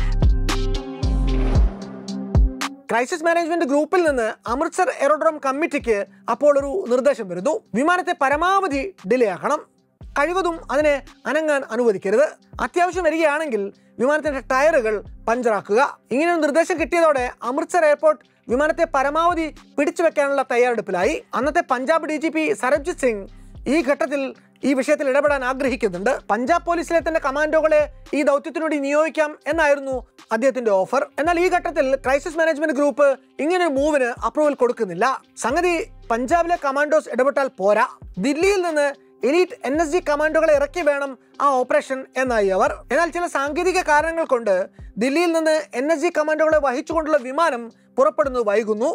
ക്രൈസിസ് മാനേജ്മെന്റ് ഗ്രൂപ്പിൽ നിന്ന് അമൃത്സർ എയറോഡ്രോം കമ്മിറ്റിക്ക് അപ്പോൾ ഒരു നിർദ്ദേശം വരുന്നു വിമാനത്തെ പരമാവധി ഡിലേ ആക്കണം കഴിവതും അതിനെ അനങ്ങാൻ അനുവദിക്കരുത് അത്യാവശ്യം വരികയാണെങ്കിൽ വിമാനത്തിന്റെ ടയറുകൾ പഞ്ചറാക്കുക ഇങ്ങനെ ഒരു നിർദ്ദേശം കിട്ടിയതോടെ അമൃത്സർ എയർപോർട്ട് വിമാനത്തെ പരമാവധി പിടിച്ചു വെക്കാനുള്ള തയ്യാറെടുപ്പിലായി അന്നത്തെ Punjab D G P Sarabjit Singh ഈ ഘട്ടത്തിൽ ഈ വിഷയത്തിൽ ഇടപെടാൻ ആഗ്രഹിക്കുന്നുണ്ട് പഞ്ചാബ് പോലീസിലെ തന്നെ കമാൻഡോകളെ ഈ ദൗത്യത്തിനുവേണ്ടി നിയോഗിക്കാം എന്നായിരുന്നു അദ്ദേഹത്തിന്റെ ഓഫർ എന്നാൽ ഈ ഘട്ടത്തിൽ ക്രൈസിസ് മാനേജ്മെന്റ് ഗ്രൂപ്പ് ഇങ്ങനെ ഒരു മൂവിന് അപ്രൂവൽ കൊടുക്കുന്നില്ല സംഗതി പഞ്ചാബിലെ കമാൻഡോസ് ഇടപെട്ടാൽ പോരാ ദില്ലിയിൽ നിന്ന് എലീറ്റ് എൻ എസ് ജി കമാൻഡോകളെ ഇറക്കി വേണം ആ ഓപ്പറേഷൻ എന്നായി അവർ എന്നാൽ ചില സാങ്കേതിക കാരണങ്ങൾ കൊണ്ട് ദില്ലിയിൽ നിന്ന് എൻ എസ് ജി കമാൻഡോകളെ വഹിച്ചുകൊണ്ടുള്ള വിമാനം പുറപ്പെടുന്നത് വൈകുന്നു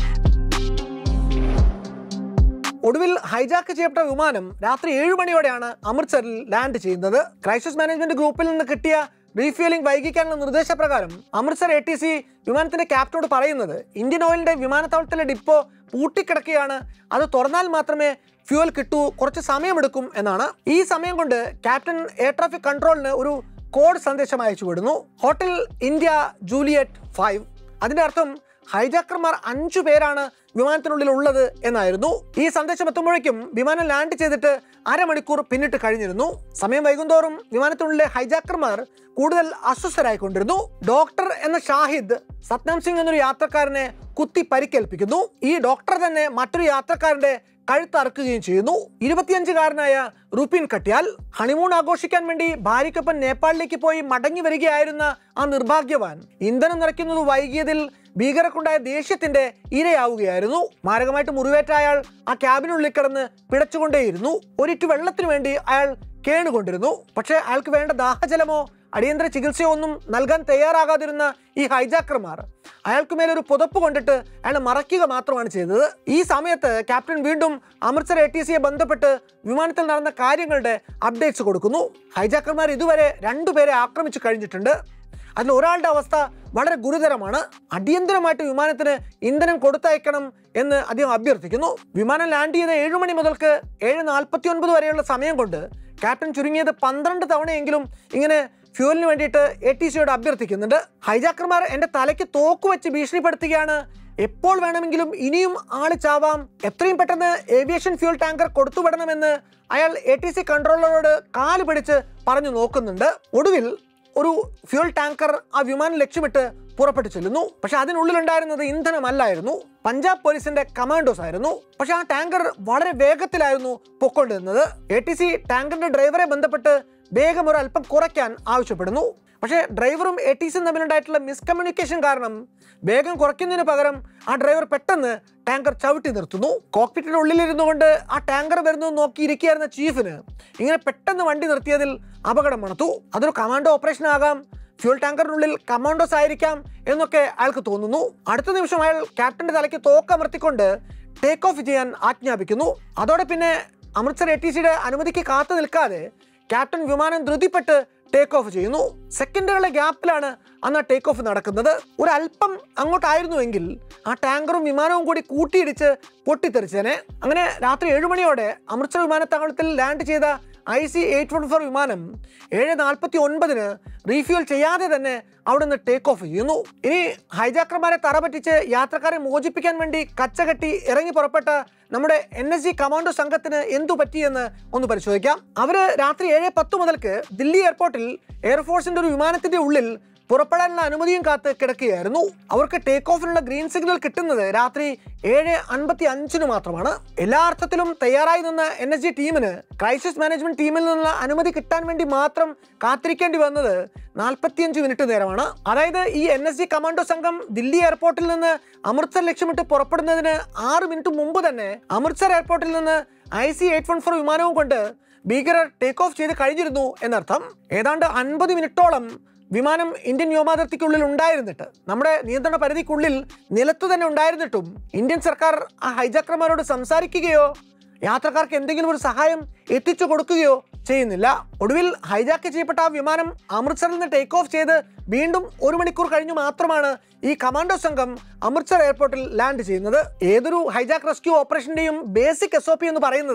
ഒടുവിൽ ഹൈജാക്ക് ചെയ്യപ്പെട്ട വിമാനം രാത്രി ഏഴ് മണിയോടെയാണ് അമൃത്സറിൽ ലാൻഡ് ചെയ്യുന്നത് ക്രൈസിസ് മാനേജ്മെന്റ് ഗ്രൂപ്പിൽ നിന്ന് കിട്ടിയ റീഫ്യൂലിംഗ് വൈകിക്കാനുള്ള നിർദ്ദേശപ്രകാരം അമൃത്സർ എ ടി സി വിമാനത്തിന്റെ ക്യാപ്റ്റനോട് പറയുന്നത് ഇന്ത്യൻ ഓയിലിന്റെ വിമാനത്താവളത്തിലെ ഡിപ്പോ പൂട്ടിക്കിടക്കുകയാണ് അത് തുറന്നാൽ മാത്രമേ ഫ്യൂവൽ കിട്ടൂ കുറച്ച് സമയമെടുക്കും എന്നാണ് ഈ സമയം കൊണ്ട് ക്യാപ്റ്റൻ എയർ ട്രാഫിക് കൺട്രോളിന് ഒരു കോഡ് സന്ദേശം അയച്ചു വിടുന്നു ഹോട്ടൽ ഇന്ത്യ ജൂലിയറ്റ് ഫൈവ് അതിന്റെ അർത്ഥം ഹൈജാക്കർമാർ അഞ്ചു പേരാണ് വിമാനത്തിനുള്ളിൽ ഉള്ളത് എന്നായിരുന്നു ഈ സന്ദേശം എത്തുമ്പോഴേക്കും വിമാനം ലാൻഡ് ചെയ്തിട്ട് അരമണിക്കൂർ പിന്നിട്ട് കഴിഞ്ഞിരുന്നു സമയം വൈകുന്തോറും വിമാനത്തിനുള്ളിലെ ഹൈജാക്കർമാർ കൂടുതൽ അസ്വസ്ഥരായിക്കൊണ്ടിരുന്നു ഡോക്ടർ എന്ന ഷാഹിദ് സത്നാം സിംഗ് എന്നൊരു യാത്രക്കാരനെ കുത്തി പരിക്കേൽപ്പിക്കുന്നു ഈ ഡോക്ടർ തന്നെ മറ്റൊരു യാത്രക്കാരന്റെ കഴുത്ത് അറുക്കുകയും ചെയ്യുന്നു ഇരുപത്തിയഞ്ചുകാരനായ റുപിൻ കട്ടിയാൽ ഹണിമൂൺ ആഘോഷിക്കാൻ വേണ്ടി ഭാര്യയ്ക്കൊപ്പം നേപ്പാളിലേക്ക് പോയി മടങ്ങി വരികയായിരുന്ന ആ നിർഭാഗ്യവാൻ ഇന്ധനം നിറയ്ക്കുന്നത് വൈകിയതിൽ ഭീകരർക്കുണ്ടായ ദേഷ്യത്തിന്റെ ഇരയാവുകയായിരുന്നു മാരകമായിട്ട് മുറിവേറ്റ അയാൾ ആ ക്യാബിനുള്ളിൽ കിടന്ന് പിടച്ചുകൊണ്ടേയിരുന്നു ഒരിറ്റു വെള്ളത്തിനു വേണ്ടി അയാൾ കേണുകൊണ്ടിരുന്നു പക്ഷേ അയാൾക്ക് വേണ്ട ദാഹജലമോ അടിയന്തര ചികിത്സയോ ഒന്നും നൽകാൻ തയ്യാറാകാതിരുന്ന ഈ ഹൈജാക്കർമാർ അയാൾക്ക് മേലൊരു പുതപ്പ് കൊണ്ടിട്ട് അയാൾ മറയ്ക്കുക മാത്രമാണ് ചെയ്തത് ഈ സമയത്ത് ക്യാപ്റ്റൻ വീണ്ടും അമൃത്സർ എ ടി സിയെ ബന്ധപ്പെട്ട് വിമാനത്തിൽ നടന്ന കാര്യങ്ങളുടെ അപ്ഡേറ്റ്സ് കൊടുക്കുന്നു ഹൈജാക്കർമാർ ഇതുവരെ രണ്ടുപേരെ ആക്രമിച്ചു കഴിഞ്ഞിട്ടുണ്ട് അതിൽ ഒരാളുടെ അവസ്ഥ വളരെ ഗുരുതരമാണ് അടിയന്തരമായിട്ട് വിമാനത്തിന് ഇന്ധനം കൊടുത്തയക്കണം എന്ന് അദ്ദേഹം അഭ്യർത്ഥിക്കുന്നു വിമാനം ലാൻഡ് ചെയ്ത ഏഴു മണി മുതൽക്ക് ഏഴ് നാൽപ്പത്തി ഒൻപത് വരെയുള്ള സമയം കൊണ്ട് ക്യാപ്റ്റൻ ചുരുങ്ങിയത് പന്ത്രണ്ട് തവണയെങ്കിലും ഇങ്ങനെ ഫ്യൂവലിന് വേണ്ടിയിട്ട് എ ടി സിയോട് അഭ്യർത്ഥിക്കുന്നുണ്ട് ഹൈജാക്കർമാർ എൻ്റെ തലയ്ക്ക് തോക്ക് വെച്ച് ഭീഷണിപ്പെടുത്തുകയാണ് എപ്പോൾ വേണമെങ്കിലും ഇനിയും ആള് ചാവാം എത്രയും പെട്ടെന്ന് ഏവിയേഷൻ ഫ്യൂൽ ടാങ്കർ കൊടുത്തുവിടണമെന്ന് അയാൾ എ ടി സി കൺട്രോളറോട് കാല് പിടിച്ച് പറഞ്ഞു നോക്കുന്നുണ്ട് ഒടുവിൽ ഒരു ഫ്യൂൽ ടാങ്കർ ആ വിമാനം ലക്ഷ്യമിട്ട് പുറപ്പെട്ടു ചെല്ലുന്നു പക്ഷെ അതിനുള്ളിലുണ്ടായിരുന്നത് ഇന്ധനമല്ലായിരുന്നു പഞ്ചാബ് പോലീസിന്റെ കമാൻഡോസ് ആയിരുന്നു പക്ഷെ ആ ടാങ്കർ വളരെ വേഗത്തിലായിരുന്നു പൊക്കൊണ്ടിരുന്നത് എ ടി സി ടാങ്കറിന്റെ ഡ്രൈവറെ ബന്ധപ്പെട്ട് വേഗം ഒരു അല്പം കുറയ്ക്കാൻ ആവശ്യപ്പെടുന്നു പക്ഷേ ഡ്രൈവറും എ ടി സിയും തമ്മിലുണ്ടായിട്ടുള്ള മിസ്കമ്മ്യൂണിക്കേഷൻ കാരണം വേഗം കുറയ്ക്കുന്നതിന് പകരം ആ ഡ്രൈവർ പെട്ടെന്ന് ടാങ്കർ ചവിട്ടി നിർത്തുന്നു കോക്പിറ്റിന്റെ ഉള്ളിലിരുന്നു കൊണ്ട് ആ ടാങ്കർ വരുന്നത് നോക്കിയിരിക്കുകയായിരുന്ന ചീഫിന് ഇങ്ങനെ പെട്ടെന്ന് വണ്ടി നിർത്തിയതിൽ അപകടം മണത്തു അതൊരു കമാൻഡോ ഓപ്പറേഷൻ ആകാം ഫ്യൂൽ ടാങ്കറിനുള്ളിൽ കമാൻഡോസ് ആയിരിക്കാം എന്നൊക്കെ അയാൾക്ക് തോന്നുന്നു അടുത്ത നിമിഷം അയാൾ ക്യാപ്റ്റന്റെ തലയ്ക്ക് തോക്കമർത്തിക്കൊണ്ട് ടേക്ക് ഓഫ് ചെയ്യാൻ ആജ്ഞാപിക്കുന്നു അതോടെ പിന്നെ അമൃത്സർ എ ടി സിയുടെ അനുമതിക്ക് കാത്തു നിൽക്കാതെ ക്യാപ്റ്റൻ വിമാനം ധൃതിപ്പെട്ട് ടേക്ക് ഓഫ് ചെയ്യുന്നു സെക്കൻഡുകളുടെ ഗ്യാപ്പിലാണ് അന്ന് ആ ടേക്ക് ഓഫ് നടക്കുന്നത് ഒരു അല്പം അങ്ങോട്ടായിരുന്നുവെങ്കിൽ ആ ടാങ്കറും വിമാനവും കൂടി കൂട്ടിയിടിച്ച് പൊട്ടിത്തെറിച്ചേനെ അങ്ങനെ രാത്രി ഏഴ് മണിയോടെ അമൃത്സർ വിമാനത്താവളത്തിൽ ലാൻഡ് ചെയ്ത I C eight one four വിമാനം ഏഴ് നാൽപ്പത്തി ഒൻപതിന് റീഫ്യൂൽ ചെയ്യാതെ തന്നെ അവിടുന്ന് ടേക്ക് ഓഫ് ചെയ്യുന്നു ഇനി ഹൈജാക്കർമാരെ തറ പറ്റിച്ച് യാത്രക്കാരെ മോചിപ്പിക്കാൻ വേണ്ടി കച്ചകെട്ടി ഇറങ്ങി പുറപ്പെട്ട നമ്മുടെ എൻ എസ് ജി കമാൻഡോ സംഘത്തിന് എന്തു പറ്റിയെന്ന് ഒന്ന് പരിശോധിക്കാം അവര് രാത്രി ഏഴ് പത്ത് മുതൽക്ക് ദില്ലി എയർപോർട്ടിൽ എയർഫോഴ്സിന്റെ ഒരു വിമാനത്തിന്റെ ഉള്ളിൽ പുറപ്പെടാനുള്ള അനുമതിയും കാത്ത് കിടക്കുകയായിരുന്നു അവർക്ക് ടേക്ക് ഓഫിനുള്ള ഗ്രീൻ സിഗ്നൽ കിട്ടുന്നത് രാത്രി ഏഴ് അൻപത്തി അഞ്ചിന് മാത്രമാണ് എല്ലാ അർത്ഥത്തിലും തയ്യാറായി നിന്ന എൻ എസ് ജി ടീമിന് ക്രൈസിസ് മാനേജ്മെന്റ് ടീമിൽ നിന്നുള്ള അനുമതി കിട്ടാൻ വേണ്ടി മാത്രം കാത്തിരിക്കേണ്ടി വന്നത് നാൽപ്പത്തിയഞ്ച് മിനിറ്റ് നേരമാണ് അതായത് ഈ എൻ എസ് ജി കമാൻഡോ സംഘം ദില്ലി എയർപോർട്ടിൽ നിന്ന് അമൃത്സർ ലക്ഷ്യമിട്ട് പുറപ്പെടുന്നതിന് ആറ് മിനിറ്റ് മുമ്പ് തന്നെ അമൃത്സർ എയർപോർട്ടിൽ നിന്ന് I C eight one four വിമാനവും കൊണ്ട് ഭീകരർ ടേക്ക് ഓഫ് ചെയ്ത് കഴിഞ്ഞിരുന്നു എന്നർത്ഥം ഏതാണ്ട് അൻപത് മിനിറ്റോളം വിമാനം ഇന്ത്യൻ വ്യോമാതിർത്തിക്കുള്ളിൽ ഉണ്ടായിരുന്നിട്ട് നമ്മുടെ നിയന്ത്രണ പരിധിക്കുള്ളിൽ നിലത്തു തന്നെ ഉണ്ടായിരുന്നിട്ടും ഇന്ത്യൻ സർക്കാർ ആ ഹൈജാക്കർമാരോട് സംസാരിക്കുകയോ യാത്രക്കാർക്ക് എന്തെങ്കിലും ഒരു സഹായം എത്തിച്ചു കൊടുക്കുകയോ ചെയ്യുന്നില്ല ഒടുവിൽ ഹൈജാക്ക് ചെയ്യപ്പെട്ട ആ വിമാനം അമൃത്സറിൽ നിന്ന് ടേക്ക് ഓഫ് ചെയ്ത് വീണ്ടും ഒരു മണിക്കൂർ കഴിഞ്ഞു മാത്രമാണ് ഈ കമാൻഡോ സംഘം അമൃത്സർ എയർപോർട്ടിൽ ലാൻഡ് ചെയ്യുന്നത് ഏതൊരു ഹൈജാക്ക് റെസ്ക്യൂ ഓപ്പറേഷന്റെയും ബേസിക് എസ് എന്ന് പറയുന്നത്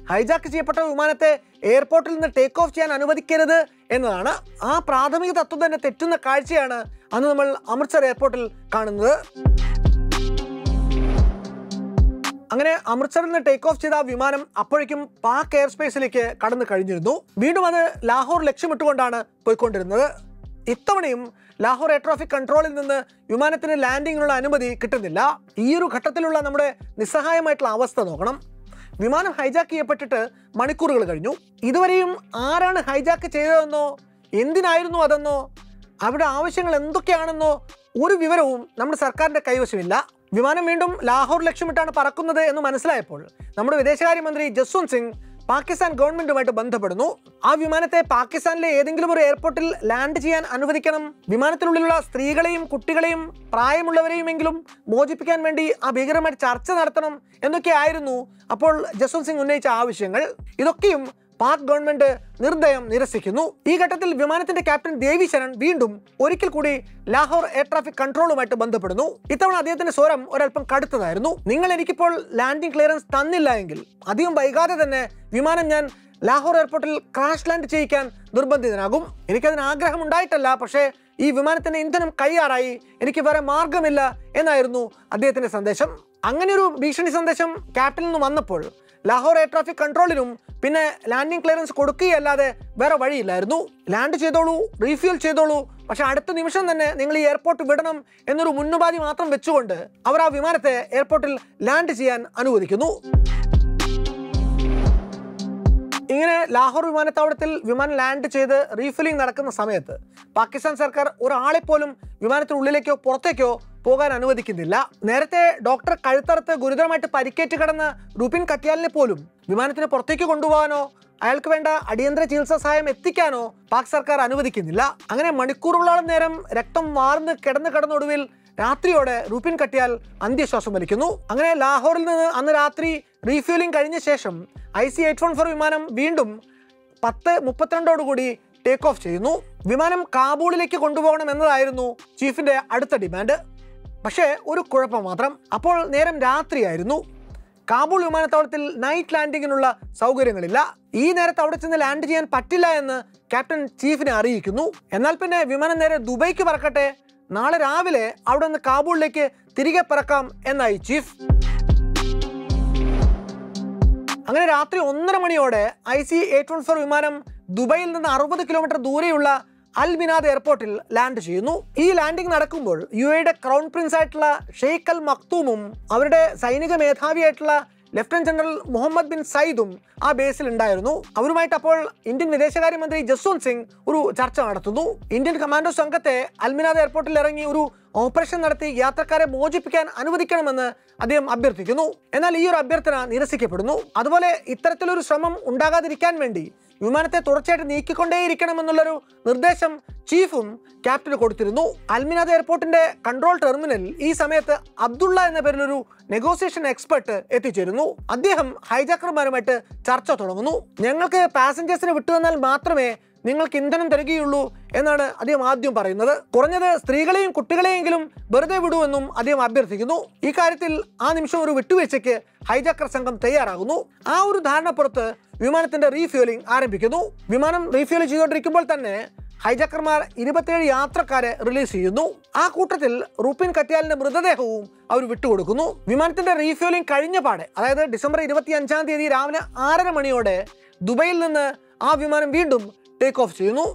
ഹൈജാക്ക് ചെയ്യപ്പെട്ട വിമാനത്തെ എയർപോർട്ടിൽ നിന്ന് ടേക്ക് ഓഫ് ചെയ്യാൻ അനുവദിക്കരുത് എന്നതാണ് ആ പ്രാഥമിക തത്വം തന്നെ തെറ്റുന്ന കാഴ്ചയാണ് അന്ന് നമ്മൾ അമൃത്സർ എയർപോർട്ടിൽ കാണുന്നത് അങ്ങനെ അമൃത്സറിൽ നിന്ന് ടേക്ക് ഓഫ് ചെയ്ത ആ വിമാനം അപ്പോഴേക്കും പാക് എയർ സ്പേസിലേക്ക് കടന്നു കഴിഞ്ഞിരുന്നു വീണ്ടും അത് ലാഹോർ ലക്ഷ്യമിട്ടുകൊണ്ടാണ് പോയിക്കൊണ്ടിരുന്നത് ഇത്തവണയും ലാഹോർ എയർ ട്രാഫിക് കൺട്രോളിൽ നിന്ന് വിമാനത്തിന് ലാൻഡിങ്ങിനുള്ള അനുമതി കിട്ടുന്നില്ല ഈ ഒരു ഘട്ടത്തിലുള്ള നമ്മുടെ നിസ്സഹായമായിട്ടുള്ള അവസ്ഥ നോക്കണം വിമാനം ഹൈജാക്ക് ചെയ്യപ്പെട്ടിട്ട് മണിക്കൂറുകൾ കഴിഞ്ഞു ഇതുവരെയും ആരാണ് ഹൈജാക്ക് ചെയ്തതെന്നോ എന്തിനായിരുന്നു അതെന്നോ അവിടെ ആവശ്യങ്ങൾ എന്തൊക്കെയാണെന്നോ ഒരു വിവരവും നമ്മുടെ സർക്കാരിന്റെ കൈവശമില്ല വിമാനം വീണ്ടും ലാഹോർ ലക്ഷ്യമിട്ടാണ് പറക്കുന്നത് എന്ന് മനസ്സിലായപ്പോൾ നമ്മുടെ വിദേശകാര്യമന്ത്രി ജസ്വന്ത് സിംഗ് പാകിസ്ഥാൻ ഗവൺമെന്റുമായിട്ട് ബന്ധപ്പെടുന്നു ആ വിമാനത്തെ പാകിസ്ഥാനിലെ ഏതെങ്കിലും ഒരു എയർപോർട്ടിൽ ലാൻഡ് ചെയ്യാൻ അനുവദിക്കണം വിമാനത്തിനുള്ളിലുള്ള സ്ത്രീകളെയും കുട്ടികളെയും പ്രായമുള്ളവരെയുമെങ്കിലും മോചിപ്പിക്കാൻ വേണ്ടി ആ ഭീകരമായിട്ട് ചർച്ച നടത്തണം എന്നൊക്കെയായിരുന്നു അപ്പോൾ ജസ്വന്ത് സിംഗ് ഉന്നയിച്ച ആവശ്യങ്ങൾ ഇതൊക്കെയും പാക് ഗവൺമെന്റ് നിർദ്ദയം നിരസിക്കുന്നു ഈ ഘട്ടത്തിൽ വിമാനത്തിന്റെ ക്യാപ്റ്റൻ ദേവി ശരൺ വീണ്ടും ഒരിക്കൽ കൂടി ലാഹോർ എയർ ട്രാഫിക് കൺട്രോളുമായിട്ട് ബന്ധപ്പെടുന്നു ഇത്തവണ അദ്ദേഹത്തിന്റെ സ്വരം ഒരല്പം കടുത്തതായിരുന്നു നിങ്ങൾ എനിക്കിപ്പോൾ ലാൻഡിംഗ് ക്ലിയറൻസ് തന്നില്ല എങ്കിൽ അധികം വൈകാതെ തന്നെ വിമാനം ഞാൻ ലാഹോർ എയർപോർട്ടിൽ ക്രാഷ് ലാൻഡ് ചെയ്യിക്കാൻ നിർബന്ധിതനാകും എനിക്കതിന് ആഗ്രഹം ഉണ്ടായിട്ടല്ല പക്ഷേ ഈ വിമാനത്തിന്റെ ഇന്ധനം കയ്യാറായി എനിക്ക് വേറെ മാർഗമില്ല എന്നായിരുന്നു അദ്ദേഹത്തിന്റെ സന്ദേശം അങ്ങനെ ഒരു ഭീഷണി സന്ദേശം ക്യാപ്റ്റനിൽ നിന്ന് വന്നപ്പോൾ ലാഹോർ എയർ ട്രാഫിക് കൺട്രോളിനും പിന്നെ ലാൻഡിംഗ് ക്ലിയറൻസ് കൊടുക്കുകയല്ലാതെ വേറെ വഴിയില്ലായിരുന്നു ലാൻഡ് ചെയ്തോളൂ റീഫ്യൂൽ ചെയ്തോളൂ പക്ഷെ അടുത്ത നിമിഷം തന്നെ നിങ്ങൾ ഈ എയർപോർട്ട് വിടണം എന്നൊരു മുന്നുപാധി മാത്രം വെച്ചുകൊണ്ട് അവർ ആ വിമാനത്തെ എയർപോർട്ടിൽ ലാൻഡ് ചെയ്യാൻ അനുവദിക്കുന്നു ഇങ്ങനെ ലാഹോർ വിമാനത്താവളത്തിൽ വിമാനം ലാൻഡ് ചെയ്ത് റീഫില്ലിംഗ് നടക്കുന്ന സമയത്ത് പാകിസ്ഥാൻ സർക്കാർ ഒരാളെ പോലും വിമാനത്തിനുള്ളിലേക്കോ പുറത്തേക്കോ പോകാൻ അനുവദിക്കുന്നില്ല നേരത്തെ ഡോക്ടർ കഴുത്തറുത്ത് ഗുരുതരമായിട്ട് പരിക്കേറ്റ് കിടന്ന റുപിൻ കത്യാലിനെ പോലും വിമാനത്തിന് പുറത്തേക്ക് കൊണ്ടുപോകാനോ അയാൾക്ക് വേണ്ട അടിയന്തര ചികിത്സാ സഹായം എത്തിക്കാനോ പാക് സർക്കാർ അനുവദിക്കുന്നില്ല അങ്ങനെ മണിക്കൂറുകളോളം നേരം രക്തം വാർന്ന് കിടന്ന് കിടന്നൊടുവിൽ രാത്രിയോടെ റുപിൻ കട്ടിയാൽ അന്ത്യശ്വാസം വലിക്കുന്നു അങ്ങനെ ലാഹോറിൽ നിന്ന് അന്ന് രാത്രി റീഫ്യൂലിംഗ് കഴിഞ്ഞ ശേഷം I C eight one four വിമാനം വീണ്ടും പത്ത് മുപ്പത്തിരണ്ടോടുകൂടി ടേക്ക് ഓഫ് ചെയ്യുന്നു വിമാനം കാബൂളിലേക്ക് കൊണ്ടുപോകണം എന്നതായിരുന്നു ചീഫിന്റെ അടുത്ത ഡിമാൻഡ് പക്ഷേ ഒരു കുഴപ്പം മാത്രം അപ്പോൾ നേരം രാത്രിയായിരുന്നു കാബൂൾ വിമാനത്താവളത്തിൽ നൈറ്റ് ലാൻഡിങ്ങിനുള്ള സൗകര്യങ്ങളില്ല ഈ നേരത്ത് അവിടെ ചെന്ന് ലാൻഡ് ചെയ്യാൻ പറ്റില്ല എന്ന് ക്യാപ്റ്റൻ ചീഫിനെ അറിയിക്കുന്നു എന്നാൽ പിന്നെ വിമാനം നേരെ ദുബൈക്ക് പറക്കട്ടെ നാളെ രാവിലെ അവിടെ നിന്ന് കാബൂളിലേക്ക് തിരികെ പറക്കാം എന്നായി ചീഫ് അങ്ങനെ രാത്രി ഒന്നര മണിയോടെ I C eight one four വിമാനം ദുബൈയിൽ നിന്ന് അറുപത് കിലോമീറ്റർ ദൂരെയുള്ള അൽ മിനാദ് എയർപോർട്ടിൽ ലാൻഡ് ചെയ്യുന്നു ഈ ലാൻഡിംഗ് നടക്കുമ്പോൾ യു എയുടെ ക്രൗൺ പ്രിൻസ് ആയിട്ടുള്ള ഷെയ്ഖ് അൽ മക്തൂമും അവരുടെ സൈനിക മേധാവിയായിട്ടുള്ള ലഫ്റ്റനന്റ് ജനറൽ മുഹമ്മദ് ബിൻ സയ്യിദും ആ ബേസിൽ ഉണ്ടായിരുന്നു അവരുമായിട്ട് അപ്പോൾ ഇന്ത്യൻ വിദേശകാര്യമന്ത്രി ജസ്വന്ത് സിംഗ് ഒരു ചർച്ച നടത്തുന്നു ഇന്ത്യൻ കമാൻഡോ സംഘത്തെ അൽമിനാദ് എയർപോർട്ടിൽ ഇറങ്ങി ഒരു ഓപ്പറേഷൻ നടത്തി യാത്രക്കാരെ മോചിപ്പിക്കാൻ അനുവദിക്കണമെന്ന് അദ്ദേഹം അഭ്യർത്ഥിക്കുന്നു എന്നാൽ ഈ ഒരു അഭ്യർത്ഥന നിരസിക്കപ്പെടുന്നു അതുപോലെ ഇത്തരത്തിലൊരു ശ്രമം ഉണ്ടാകാതിരിക്കാൻ വേണ്ടി വിമാനത്തെ തുടർച്ചയായിട്ട് നീക്കിക്കൊണ്ടേയിരിക്കണമെന്നുള്ളൊരു നിർദ്ദേശം ചീഫും ക്യാപ്റ്റന് കൊടുത്തിരുന്നു അൽമിനാദ് എയർപോർട്ടിന്റെ കൺട്രോൾ ടെർമിനൽ ഈ സമയത്ത് അബ്ദുള്ള എന്ന പേരിലൊരു നെഗോസിയേഷൻ എക്സ്പെർട്ട് എത്തിച്ചേരുന്നു അദ്ദേഹം ഹൈജാക്കർമാരുമായിട്ട് ചർച്ച തുടങ്ങുന്നു ഞങ്ങൾക്ക് പാസഞ്ചേഴ്സിനെ വിട്ടുവന്നാൽ മാത്രമേ നിങ്ങൾക്ക് ഇന്ധനം തരികയുള്ളൂ എന്നാണ് അദ്ദേഹം ആദ്യം പറയുന്നത് കുറഞ്ഞത് സ്ത്രീകളെയും കുട്ടികളെയെങ്കിലും വെറുതെ വിടുമെന്നും അദ്ദേഹം അഭ്യർത്ഥിക്കുന്നു ഈ കാര്യത്തിൽ ആ നിമിഷം ഒരു വിട്ടുവീഴ്ചയ്ക്ക് ഹൈജാക്കർ സംഘം തയ്യാറാകുന്നു ആ ഒരു ധാരണപ്പുറത്ത് വിമാനത്തിന്റെ റീഫ്യൂലിംഗ് ആരംഭിക്കുന്നു വിമാനം റീഫ്യൂൽ ചെയ്തുകൊണ്ടിരിക്കുമ്പോൾ തന്നെ ഹൈജാക്കർമാർ ഇരുപത്തിയേഴ് യാത്രക്കാരെ റിലീസ് ചെയ്യുന്നു ആ കൂട്ടത്തിൽ റുപ്പിൻ കത്യാലിന്റെ മൃതദേഹവും അവർ വിട്ടുകൊടുക്കുന്നു വിമാനത്തിന്റെ റീഫ്യൂലിംഗ് കഴിഞ്ഞ പാടെ അതായത് ഡിസംബർ ഇരുപത്തി അഞ്ചാം തീയതി രാവിലെ ആറര മണിയോടെ ദുബൈയിൽ നിന്ന് ആ വിമാനം വീണ്ടും ടേക്ക് ഓഫ് ചെയ്യുന്നു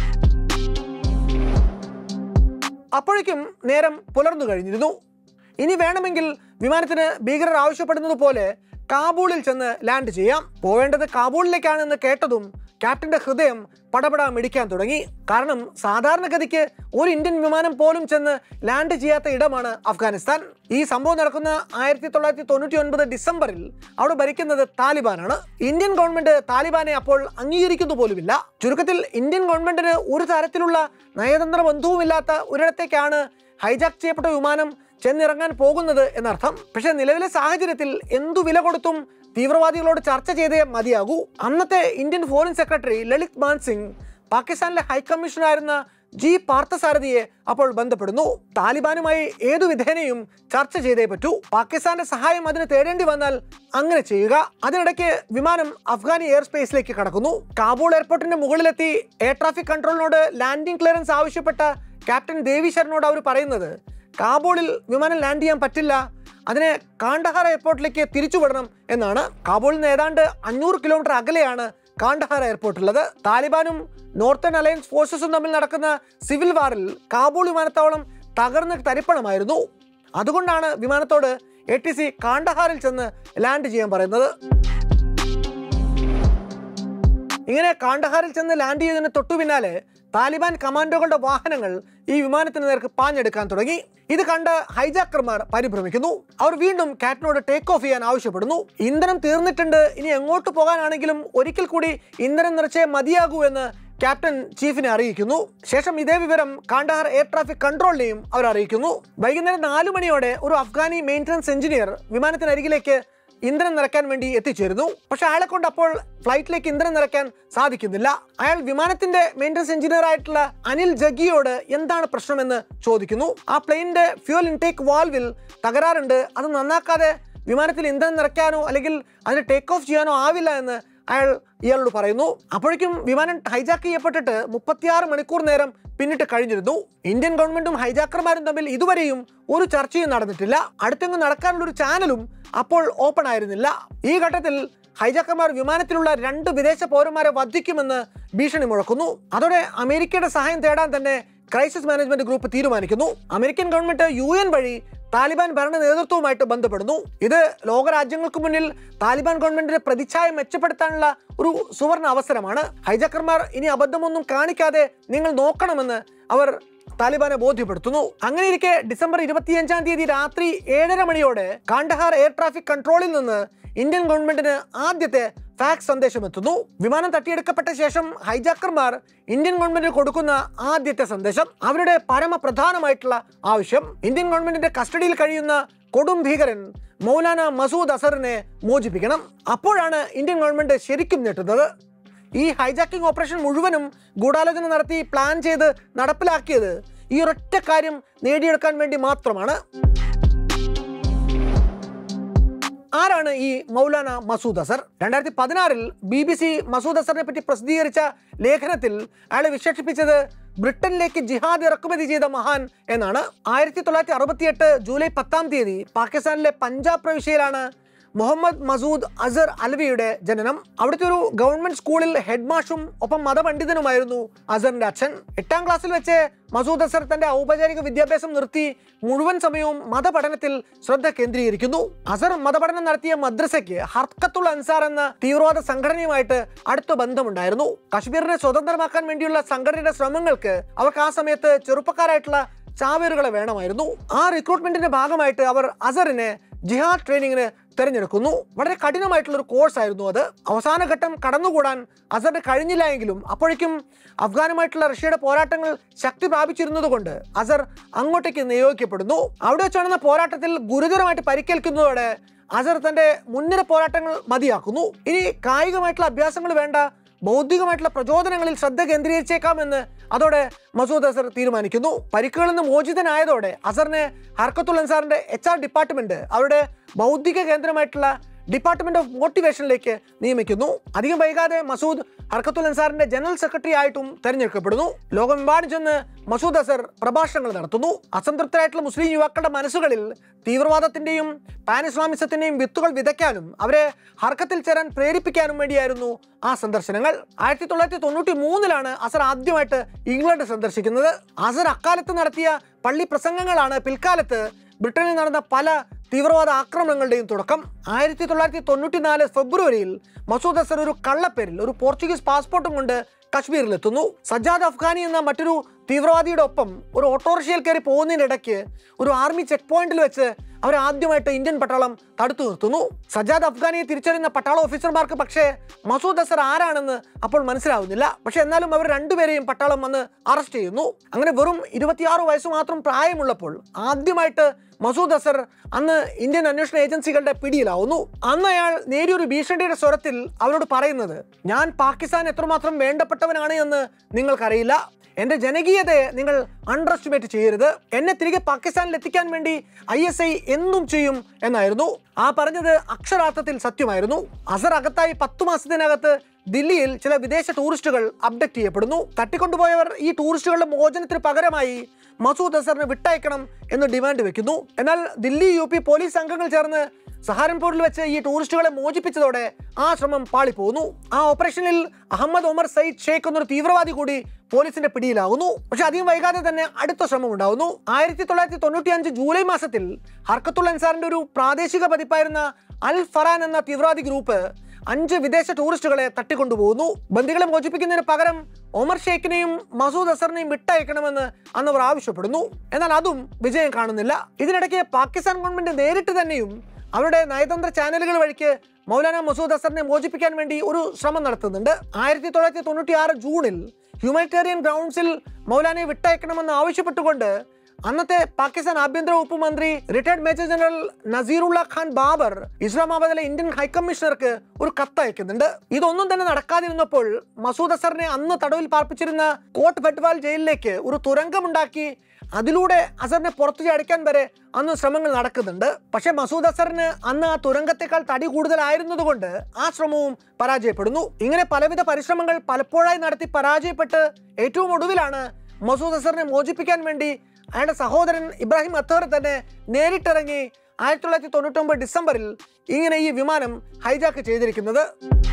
അപ്പോഴേക്കും നേരം പുലർന്നു കഴിഞ്ഞിരുന്നു ഇനി വേണമെങ്കിൽ വിമാനത്തിന് ഭീകരർ ആവശ്യപ്പെടുന്നത് പോലെ കാബൂളിൽ ചെന്ന് ലാൻഡ് ചെയ്യാം പോവേണ്ടത് കാബൂളിലേക്കാണെന്ന് കേട്ടതും ക്യാപ്റ്റന്റെ ഹൃദയം പടപടാ മിടിക്കാൻ തുടങ്ങി കാരണം സാധാരണഗതിക്ക് ഒരു ഇന്ത്യൻ വിമാനം പോലും ചെന്ന് ലാൻഡ് ചെയ്യാത്ത ഇടമാണ് അഫ്ഗാനിസ്ഥാൻ ഈ സംഭവം നടക്കുന്ന ആയിരത്തി തൊള്ളായിരത്തി തൊണ്ണൂറ്റി ഒൻപത് ഡിസംബറിൽ അവിടെ ഭരിക്കുന്നത് താലിബാനാണ് ഇന്ത്യൻ ഗവൺമെന്റ് താലിബാനെ അപ്പോൾ അംഗീകരിക്കുന്നു പോലുമില്ല ചുരുക്കത്തിൽ ഇന്ത്യൻ ഗവൺമെന്റിന് ഒരു തരത്തിലുള്ള നയതന്ത്ര ബന്ധവുമില്ലാത്ത ഒരിടത്തേക്കാണ് ഹൈജാക്ക് ചെയ്യപ്പെട്ട വിമാനം ചെന്നിറങ്ങാൻ പോകുന്നത് എന്നർത്ഥം പക്ഷേ നിലവിലെ സാഹചര്യത്തിൽ എന്തു വില കൊടുത്തും തീവ്രവാദികളോട് ചർച്ച ചെയ്തേ മതിയാകൂ അന്നത്തെ Indian foreign secretary Lalit Man Singh പാകിസ്ഥാനിലെ ഹൈക്കമ്മീഷണറായിരുന്ന ജി പാർത്ഥസാരഥിയെ അപ്പോൾ ബന്ധപ്പെടുന്നു താലിബാനുമായി ഏതു വിധേനയും ചർച്ച ചെയ്തേ പറ്റൂ പാകിസ്ഥാന്റെ സഹായം അതിന് തേടേണ്ടി വന്നാൽ അങ്ങനെ ചെയ്യുക അതിനിടയ്ക്ക് വിമാനം അഫ്ഗാനി എയർ സ്പേസിലേക്ക് കടക്കുന്നു കാബൂൾ എയർപോർട്ടിന്റെ മുകളിലെത്തി എയർ ട്രാഫിക് കൺട്രോളിനോട് ലാൻഡിംഗ് ക്ലിയറൻസ് ആവശ്യപ്പെട്ട ക്യാപ്റ്റൻ ദേവി ശരനോട് അവർ പറയുന്നത് കാബൂളിൽ വിമാനം ലാൻഡ് ചെയ്യാൻ പറ്റില്ല അതിനെ കാണ്ഡഹാർ എയർപോർട്ടിലേക്ക് തിരിച്ചുവിടണം എന്നാണ് കാബൂളിൽ നിന്ന് ഏതാണ്ട് അഞ്ഞൂറ് കിലോമീറ്റർ അകലെയാണ് കാണ്ഡഹാർ എയർപോർട്ട് ഉള്ളത് താലിബാനും നോർത്തേൺ അലയൻസ് ഫോഴ്സസും തമ്മിൽ നടക്കുന്ന സിവിൽ വാറിൽ കാബൂൾ വിമാനത്താവളം തകർന്ന് തരിപ്പണമായിരുന്നു അതുകൊണ്ടാണ് വിമാനത്തോട് എ ടി സി കാണ്ഡഹാറിൽ ചെന്ന് ലാൻഡ് ചെയ്യാൻ പറയുന്നത് ഇങ്ങനെ കാണ്ഡഹാറിൽ ചെന്ന് ലാൻഡ് ചെയ്തതിന് തൊട്ടു പിന്നാലെ താലിബാൻ കമാൻഡോകളുടെ വാഹനങ്ങൾ ഈ വിമാനത്തിന് നേർക്ക് പാഞ്ഞെടുക്കാൻ തുടങ്ങി ഇത് കണ്ട് ഹൈജാക്കർമാർ പരിഭ്രമിക്കുന്നു അവർ വീണ്ടും കാറ്റിനോട് ടേക്ക് ഓഫ് ചെയ്യാൻ ആവശ്യപ്പെടുന്നു ഇന്ധനം തീർന്നിട്ടുണ്ട് ഇനി എങ്ങോട്ട് പോകാനാണെങ്കിലും ഒരിക്കൽ കൂടി ഇന്ധനം നിറച്ചേ മതിയാകൂ എന്ന് ക്യാപ്റ്റൻ ചീഫിനെ അറിയിക്കുന്നു ശേഷം ഇതേ വിവരം കാണ്ഡഹാർ എയർ ട്രാഫിക് കൺട്രോളിനെയും അവർ അറിയിക്കുന്നു വൈകുന്നേരം നാലു മണിയോടെ ഒരു അഫ്ഗാനി മെയിൻ്റനൻസ് എഞ്ചിനീയർ വിമാനത്തിനരികിലേക്ക് ഇന്ധനം നിറയ്ക്കാൻ വേണ്ടി എത്തിച്ചേരുന്നു പക്ഷെ അയാളെ കൊണ്ട് അപ്പോൾ ഫ്ലൈറ്റിലേക്ക് ഇന്ധനം നിറയ്ക്കാൻ സാധിക്കുന്നില്ല അയാൾ വിമാനത്തിന്റെ മെയിൻ്റനൻസ് എഞ്ചിനീയർ ആയിട്ടുള്ള അനിൽ ജഗിയോട് എന്താണ് പ്രശ്നമെന്ന് ചോദിക്കുന്നു ആ പ്ലെയിനിന്റെ ഫ്യൂൽ ഇൻടേക്ക് വാൽവിൽ തകരാറുണ്ട് അത് നന്നാക്കാതെ വിമാനത്തിൽ ഇന്ധനം നിറയ്ക്കാനോ അല്ലെങ്കിൽ അതിന് ടേക്ക് ഓഫ് ചെയ്യാനോ ആവില്ല എന്ന് അയാൾ ഇയാളോട് പറയുന്നു അപ്പോഴേക്കും വിമാനം ഹൈജാക്ക് ചെയ്യപ്പെട്ടിട്ട് മുപ്പത്തിയാറ് മണിക്കൂർ നേരം പിന്നിട്ട് കഴിഞ്ഞിരുന്നു ഇന്ത്യൻ ഗവൺമെന്റും ഹൈജാക്കർമാരും തമ്മിൽ ഇതുവരെയും ഒരു ചർച്ചയും നടന്നിട്ടില്ല അടുത്തെങ്ങും നടക്കാനുള്ള ഒരു ചാനലും അപ്പോൾ ഓപ്പൺ ആയിരുന്നില്ല ഈ ഘട്ടത്തിൽ ഹൈജാക്കർമാർ വിമാനത്തിലുള്ള രണ്ട് വിദേശ പൗരന്മാരെ വധിക്കുമെന്ന് ഭീഷണി മുഴക്കുന്നു അതോടെ അമേരിക്കയുടെ സഹായം തേടാൻ തന്നെ ക്രൈസിസ് മാനേജ്മെന്റ് ഗ്രൂപ്പ് തീരുമാനിക്കുന്നു അമേരിക്കൻ ഗവൺമെന്റ് യു എൻ വഴി താലിബാൻ ഭരണ നേതൃത്വവുമായിട്ട് ബന്ധപ്പെടുന്നു ഇത് ലോകരാജ്യങ്ങൾക്ക് മുന്നിൽ താലിബാൻ ഗവൺമെന്റിന്റെ പ്രതിച്ഛായ മെച്ചപ്പെടുത്താനുള്ള ഒരു സുവർണ അവസരമാണ് ഹൈജാക്കർമാർ ഇനി അബദ്ധമൊന്നും കാണിക്കാതെ നിങ്ങൾ നോക്കണമെന്ന് അവർ താലിബാനെ ബോധ്യപ്പെടുത്തുന്നു അങ്ങനെ ഇരിക്കെ ഡിസംബർ ഇരുപത്തിയഞ്ചാം തീയതി രാത്രി ഏഴര മണിയോടെ കാണ്ഡഹാർ എയർ ട്രാഫിക് കൺട്രോളിൽ നിന്ന് ഇന്ത്യൻ ഗവൺമെന്റിന് ആദ്യത്തെ ഫാക്സ് സന്ദേശം എത്തുന്നു വിമാനം തട്ടിയെടുക്കപ്പെട്ട ശേഷം ഹൈജാക്കർമാർ ഇന്ത്യൻ ഗവൺമെന്റിന് കൊടുക്കുന്ന ആദ്യത്തെ സന്ദേശം അവരുടെ പരമപ്രധാനമായിട്ടുള്ള ആവശ്യം ഇന്ത്യൻ ഗവൺമെന്റിന്റെ കസ്റ്റഡിയിൽ കഴിയുന്ന കൊടും ഭീകരൻ മൗലാന മസൂദ് അസറിനെ മോചിപ്പിക്കണം അപ്പോഴാണ് ഇന്ത്യൻ ഗവൺമെന്റ് ശരിക്കും ഞെട്ടുന്നത് ഈ ഹൈജാക്കിംഗ് ഓപ്പറേഷൻ മുഴുവനും ഗൂഢാലോചന നടത്തി പ്ലാൻ ചെയ്ത് നടപ്പിലാക്കിയത് ഈ ഒരൊറ്റ കാര്യം നേടിയെടുക്കാൻ വേണ്ടി മാത്രമാണ് ആരാണ് ഈ മൗലാന മസൂദ് അസർ രണ്ടായിരത്തി പതിനാറിൽ ബി ബി സി മസൂദ് അസറിനെ പറ്റി പ്രസിദ്ധീകരിച്ച ലേഖനത്തിൽ അയാളെ വിശേഷിപ്പിച്ചത് ബ്രിട്ടനിലേക്ക് ജിഹാദ് ഇറക്കുമതി ചെയ്ത മഹാൻ എന്നാണ് ആയിരത്തി തൊള്ളായിരത്തി അറുപത്തിയെട്ട് ജൂലൈ പത്താം തീയതി പാകിസ്ഥാനിലെ പഞ്ചാബ് പ്രവിശ്യയിലാണ് മുഹമ്മദ് മസൂദ് അസർ അൽവിയുടെ ജനനം അവിടുത്തെ ഒരു ഗവൺമെന്റ് സ്കൂളിൽ ഹെഡ് മാഷും ഒപ്പം മതപണ്ഡിതനുമായിരുന്നു അസറിന്റെ അച്ഛൻ എട്ടാം ക്ലാസ്സിൽ വെച്ച് മസൂദ് അസർ തന്റെ ഔപചാരിക വിദ്യാഭ്യാസം നിർത്തി മുഴുവൻ സമയവും മതപഠനത്തിൽ ശ്രദ്ധ കേന്ദ്രീകരിക്കുന്നു അസർ മതപഠനം നടത്തിയ മദ്രസയ്ക്ക് ഹർക്കത്തുൽ അൻസാർ എന്ന തീവ്രവാദ സംഘടനയുമായിട്ട് അടുത്ത ബന്ധമുണ്ടായിരുന്നു കശ്മീരിനെ സ്വതന്ത്രമാക്കാൻ വേണ്ടിയുള്ള സംഘടനയുടെ ശ്രമങ്ങൾക്ക് അവർക്ക് ആ സമയത്ത് ചെറുപ്പക്കാരായിട്ടുള്ള ചാവേറുകളെ വേണമായിരുന്നു ആ റിക്രൂട്ട്മെന്റിന്റെ ഭാഗമായിട്ട് അവർ അസറിനെ ജിഹാദ് ട്രെയിനിങ്ങിന് തിരഞ്ഞെടുക്കുന്നു വളരെ കഠിനമായിട്ടുള്ള ഒരു കോഴ്സ് ആയിരുന്നു അത് അവസാന ഘട്ടം കടന്നുകൂടാൻ അസറിന് കഴിഞ്ഞില്ല എങ്കിലും അപ്പോഴേക്കും അഫ്ഗാനുമായിട്ടുള്ള റഷ്യയുടെ പോരാട്ടങ്ങൾ ശക്തി പ്രാപിച്ചിരുന്നതുകൊണ്ട് അസർ അങ്ങോട്ടേക്ക് നിയോഗിക്കപ്പെടുന്നു അവിടെ വെച്ച് നടന്ന പോരാട്ടത്തിൽ ഗുരുതരമായിട്ട് പരിക്കേൽക്കുന്നതോടെ അസർ തന്റെ മുൻനിര പോരാട്ടങ്ങൾ മതിയാക്കുന്നു ഇനി കായികമായിട്ടുള്ള അഭ്യാസങ്ങൾ വേണ്ട ബൗദ്ധികമായിട്ടുള്ള പ്രചോദനങ്ങളിൽ ശ്രദ്ധ കേന്ദ്രീകരിച്ചേക്കാമെന്ന് അതോടെ മസൂദ് അസർ തീരുമാനിക്കുന്നു പരിക്കുകളിൽ നിന്ന് മോചിതനായതോടെ അസറിനെ ഹർക്കത്തുൽ അൻസാറിന്റെ എച്ച് ആർ ഡിപ്പാർട്ട്മെന്റ് അവരുടെ ബൗദ്ധിക കേന്ദ്രമായിട്ടുള്ള ഡിപ്പാർട്ട്മെന്റ് ഓഫ് മോട്ടിവേഷനിലേക്ക് നിയമിക്കുന്നു അധികം വൈകാതെ മസൂദ് ഹർക്കത്തുൽ അൻസാറിന്റെ ജനറൽ സെക്രട്ടറി ആയിട്ടും തെരഞ്ഞെടുക്കപ്പെടുന്നു ലോകമെമ്പാടും ചെന്ന് മസൂദ് അസർ പ്രഭാഷണങ്ങൾ നടത്തുന്നു അസംതൃപ്തരായിട്ടുള്ള മുസ്ലിം യുവാക്കളുടെ മനസ്സുകളിൽ തീവ്രവാദത്തിന്റെയും പാൻ ഇസ്ലാമിസത്തിന്റെയും വിത്തുകൾ വിതയ്ക്കാനും അവരെ ഹർക്കത്തിൽ ചേരാൻ പ്രേരിപ്പിക്കാനും വേണ്ടിയായിരുന്നു ആ സന്ദർശനങ്ങൾ ആയിരത്തി തൊള്ളായിരത്തി തൊണ്ണൂറ്റി മൂന്നിലാണ് അസർ ആദ്യമായിട്ട് ഇംഗ്ലണ്ട് സന്ദർശിക്കുന്നത് അസർ അക്കാലത്ത് നടത്തിയ പള്ളി പ്രസംഗങ്ങളാണ് പിൽക്കാലത്ത് ബ്രിട്ടനിൽ നടന്ന പല തീവ്രവാദ ആക്രമണങ്ങളുടെയും തുടക്കം ആയിരത്തി തൊള്ളായിരത്തി തൊണ്ണൂറ്റി നാല് ഫെബ്രുവരിയിൽ മസൂദ് അസർ ഒരു കള്ളപ്പേരിൽ ഒരു പോർച്ചുഗീസ് പാസ്പോർട്ടും കൊണ്ട് കശ്മീരിലെത്തുന്നു സജ്ജാദ് അഫ്ഗാനി എന്ന മറ്റൊരു തീവ്രവാദിയുടെ ഒപ്പം ഒരു ഓട്ടോറിക്ഷയിൽ കയറി പോകുന്നതിനിടയ്ക്ക് ഒരു ആർമി ചെക്ക് പോയിന്റിൽ വെച്ച് അവർ ആദ്യമായിട്ട് ഇന്ത്യൻ പട്ടാളം തടുത്തു നിർത്തുന്നു സജ്ജാദ് അഫ്ഗാനിയെ തിരിച്ചറിയുന്ന പട്ടാള ഓഫീസർമാർക്ക് പക്ഷേ മസൂദ് അസർ ആരാണെന്ന് അപ്പോൾ മനസ്സിലാവുന്നില്ല പക്ഷെ എന്നാലും അവർ രണ്ടുപേരെയും പട്ടാളം വന്ന് അറസ്റ്റ് ചെയ്യുന്നു അങ്ങനെ വെറും ഇരുപത്തിയാറ് വയസ്സ് മാത്രം പ്രായമുള്ളപ്പോൾ ആദ്യമായിട്ട് മസൂദ് അസർ അന്ന് ഇന്ത്യൻ അന്വേഷണ ഏജൻസികളുടെ പിടിയിലാവുന്നു അന്ന് അയാൾ നേരിയൊരു ഭീഷണിയുടെ സ്വരത്തിൽ അവരോട് പറയുന്നത് ഞാൻ പാകിസ്ഥാൻ എത്രമാത്രം വേണ്ടപ്പെട്ടവനാണ് എന്ന് നിങ്ങൾക്കറിയില്ല എന്റെ ജനകീയതയെ നിങ്ങൾ അണ്ടർ എസ്റ്റിമേറ്റ് ചെയ്യരുത് എന്നെ തിരികെ പാകിസ്ഥാനിൽ എത്തിക്കാൻ വേണ്ടി ഐ എസ് ഐ എന്തും ചെയ്യും എന്നായിരുന്നു ആ പറഞ്ഞത് അക്ഷരാർത്ഥത്തിൽ സത്യമായിരുന്നു അസർ അകത്തായി പത്തു മാസത്തിനകത്ത് ദില്ലിയിൽ ചില വിദേശ ടൂറിസ്റ്റുകൾ അപ്ഡേറ്റ് ചെയ്യപ്പെടുന്നു തട്ടിക്കൊണ്ടുപോയവർ ഈ ടൂറിസ്റ്റുകളുടെ മോചനത്തിന് പകരമായി മസൂദ് അസറിന് വിട്ടയക്കണം എന്ന് ഡിമാൻഡ് വെക്കുന്നു എന്നാൽ ദില്ലി യു പി പോലീസ് അംഗങ്ങൾ ചേർന്ന് സഹാരൻപൂരിൽ വെച്ച് ഈ ടൂറിസ്റ്റുകളെ മോചിപ്പിച്ചതോടെ ആ ശ്രമം പാളിപ്പോകുന്നു ആ ഓപ്പറേഷനിൽ അഹമ്മദ് ഒമർ സയ്യിദ് ഷേഖ് എന്നൊരു തീവ്രവാദി കൂടി പോലീസിന്റെ പിടിയിലാകുന്നു പക്ഷെ അധികം വൈകാതെ തന്നെ അടുത്ത ശ്രമം ഉണ്ടാകുന്നു ആയിരത്തി തൊള്ളായിരത്തി തൊണ്ണൂറ്റി അഞ്ച് ജൂലൈ മാസത്തിൽ ഹർക്കത്തുൽ അൻസാറിന്റെ ഒരു പ്രാദേശിക പതിപ്പായിരുന്ന അൽ ഫറാൻ എന്ന തീവ്രവാദി ഗ്രൂപ്പ് അഞ്ച് വിദേശ ടൂറിസ്റ്റുകളെ തട്ടിക്കൊണ്ടുപോകുന്നു ബന്ദികളെ മോചിപ്പിക്കുന്നതിന് പകരം ഒമർ ഷെയ്ഖിനെയും മസൂദ് അസറിനെയും വിട്ടയക്കണമെന്ന് അന്ന് അവർ ആവശ്യപ്പെടുന്നു എന്നാൽ അതും വിജയം കാണുന്നില്ല ഇതിനിടയ്ക്ക് പാകിസ്ഥാൻ ഗവൺമെന്റ് നേരിട്ട് തന്നെയും അവരുടെ നയതന്ത്ര ചാനലുകൾ വഴിക്ക് മൗലാന മസൂദ് അസറിനെ മോചിപ്പിക്കാൻ വേണ്ടി ഒരു ശ്രമം നടത്തുന്നുണ്ട് ആയിരത്തി തൊള്ളായിരത്തി തൊണ്ണൂറ്റി ആറ് ജൂണിൽ ഹ്യൂമാനിറ്റേറിയൻ ഗ്രൗണ്ട്സിൽ മൗലാനയെ വിട്ടയക്കണമെന്ന് ആവശ്യപ്പെട്ടുകൊണ്ട് അന്നത്തെ പാകിസ്ഥാൻ ആഭ്യന്തര വകുപ്പ് മന്ത്രി retired major general Naseerullah Khan Babar ഇസ്ലാമാബാദിലെ ഇന്ത്യൻ ഹൈക്കമ്മീഷണർക്ക് ഒരു കത്ത് അയക്കുന്നുണ്ട് ഇതൊന്നും തന്നെ നടക്കാതിരുന്നപ്പോൾ മസൂദ് അസറിനെ അന്ന് തടവിൽ പാർപ്പിച്ചിരുന്ന കോട്ട് ബെഡ്വാൽ ജയിലിലേക്ക് ഒരു തുരങ്കമുണ്ടാക്കി അതിലൂടെ അസറിനെ പുറത്തു ചാടിക്കാൻ വരെ അന്ന് ശ്രമങ്ങൾ നടക്കുന്നുണ്ട് പക്ഷേ മസൂദ് അസറിന് അന്ന് ആ തുരങ്കത്തെക്കാൾ തടി കൂടുതലായിരുന്നതുകൊണ്ട് ആ ശ്രമവും പരാജയപ്പെടുന്നു ഇങ്ങനെ പലവിധ പരിശ്രമങ്ങൾ പലപ്പോഴായി നടത്തി പരാജയപ്പെട്ട് ഏറ്റവും ഒടുവിലാണ് മസൂദ് അസറിനെ മോചിപ്പിക്കാൻ വേണ്ടി അയാളുടെ സഹോദരൻ ഇബ്രാഹിം അത്തഹർ തന്നെ നേരിട്ടിറങ്ങി ആയിരത്തി തൊള്ളായിരത്തി തൊണ്ണൂറ്റൊമ്പത് ഡിസംബറിൽ ഇങ്ങനെ ഈ വിമാനം ഹൈജാക്ക് ചെയ്തിരിക്കുന്നത്